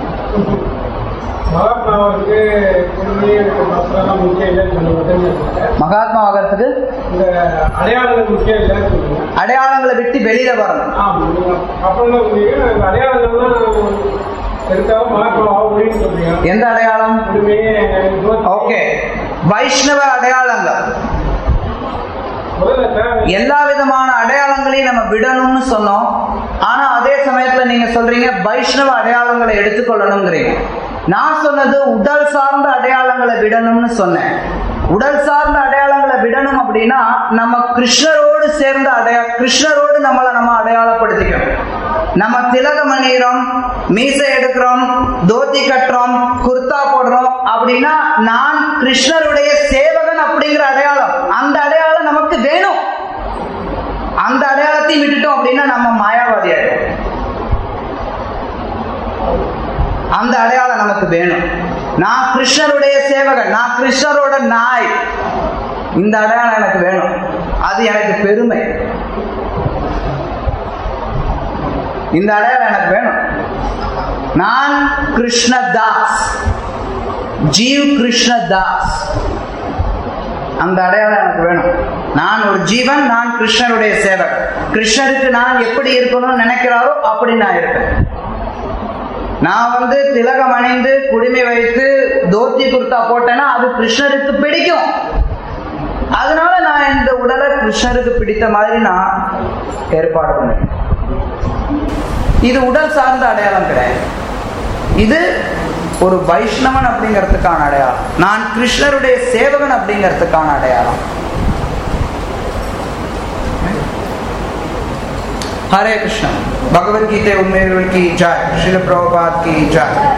மகாத்மாவுக்கு கொள்கை மசாலாம் முக்கியம் இல்லைன்னு சொல்லுவாங்க மகாத்மா ஆகிறதுக்கு இந்த அடையாளங்கள் முக்கியம் இல்லைன்னு சொல்லுவாங்க அடையாளங்களை விட்டு வெளியில வரணும் ஆமாம் அப்புறம் என்ன சொன்னீங்க இந்த அடையாளங்கள் தான் எடுத்தாலும் மகாத்மா ஆக முடியும்னு சொல்றீங்க எந்த அடையாளம் உண்மையே ஓகே வைஷ்ணவ அடையாளங்கள் முதல்ல தேவை எல்லா விதமான அடையாளங்களையும் நம்ம விடணும்னு சொன்னோம் ஆனா அதே சமயத்துல நீங்க சொல்றீங்க வைஷ்ணவ அடையாளங்களை எடுத்துக்கொள்ளணுங்கிறீங்க நான் சொன்னது உடல் சார்ந்த அடையாளங்களை விடணும்னு சொன்னேன் உடல் சார்ந்த அடையாளங்களை விடணும் அப்படின்னா நம்ம கிருஷ்ணரோடு சேர்ந்த அடையா கிருஷ்ணரோடு நம்மளை நம்ம அடையாளப்படுத்திக்கணும் நம்ம திலகம் அணிகிறோம் மீசை எடுக்கிறோம் தோத்தி கட்டுறோம் குர்தா போடுறோம் அப்படின்னா நான் கிருஷ்ணருடைய சேவகன் அப்படிங்கிற அடையாளம் அந்த அடையாளம் நமக்கு வேணும் அந்த அடையாளத்தை எல்லாத்தையும் விட்டுட்டோம் அப்படின்னா நம்ம மாயாவாதி ஆயிடும் அந்த அடையாளம் நமக்கு வேணும் நான் கிருஷ்ணருடைய சேவகன் நான் கிருஷ்ணரோட நாய் இந்த அடையாளம் எனக்கு வேணும் அது எனக்கு பெருமை இந்த அடையாளம் எனக்கு வேணும் நான் கிருஷ்ணதாஸ் ஜீவ் கிருஷ்ணதாஸ் அந்த அடையாளம் எனக்கு வேணும் நான் ஒரு ஜீவன் நான் கிருஷ்ணருடைய சேவகன் கிருஷ்ணருக்கு நான் எப்படி இருக்கணும்னு நினைக்கிறாரோ அப்படி நான் இருப்பேன் நான் வந்து திலகம் அணிந்து குடிமை வைத்து தோத்தி குர்த்தா போட்டேன்னா அது கிருஷ்ணருக்கு பிடிக்கும் அதனால நான் இந்த உடலை கிருஷ்ணருக்கு பிடித்த மாதிரி நான் ஏற்பாடு பண்ணேன் இது உடல் சார்ந்த அடையாளம் கிடையாது இது ஒரு வைஷ்ணவன் அப்படிங்கிறதுக்கான அடையாளம் நான் கிருஷ்ணருடைய சேவகன் அப்படிங்கிறதுக்கான அடையாளம் हरे कृष्ण भगवत गीता उम्मीद की जय श्री प्रभुपाद की जय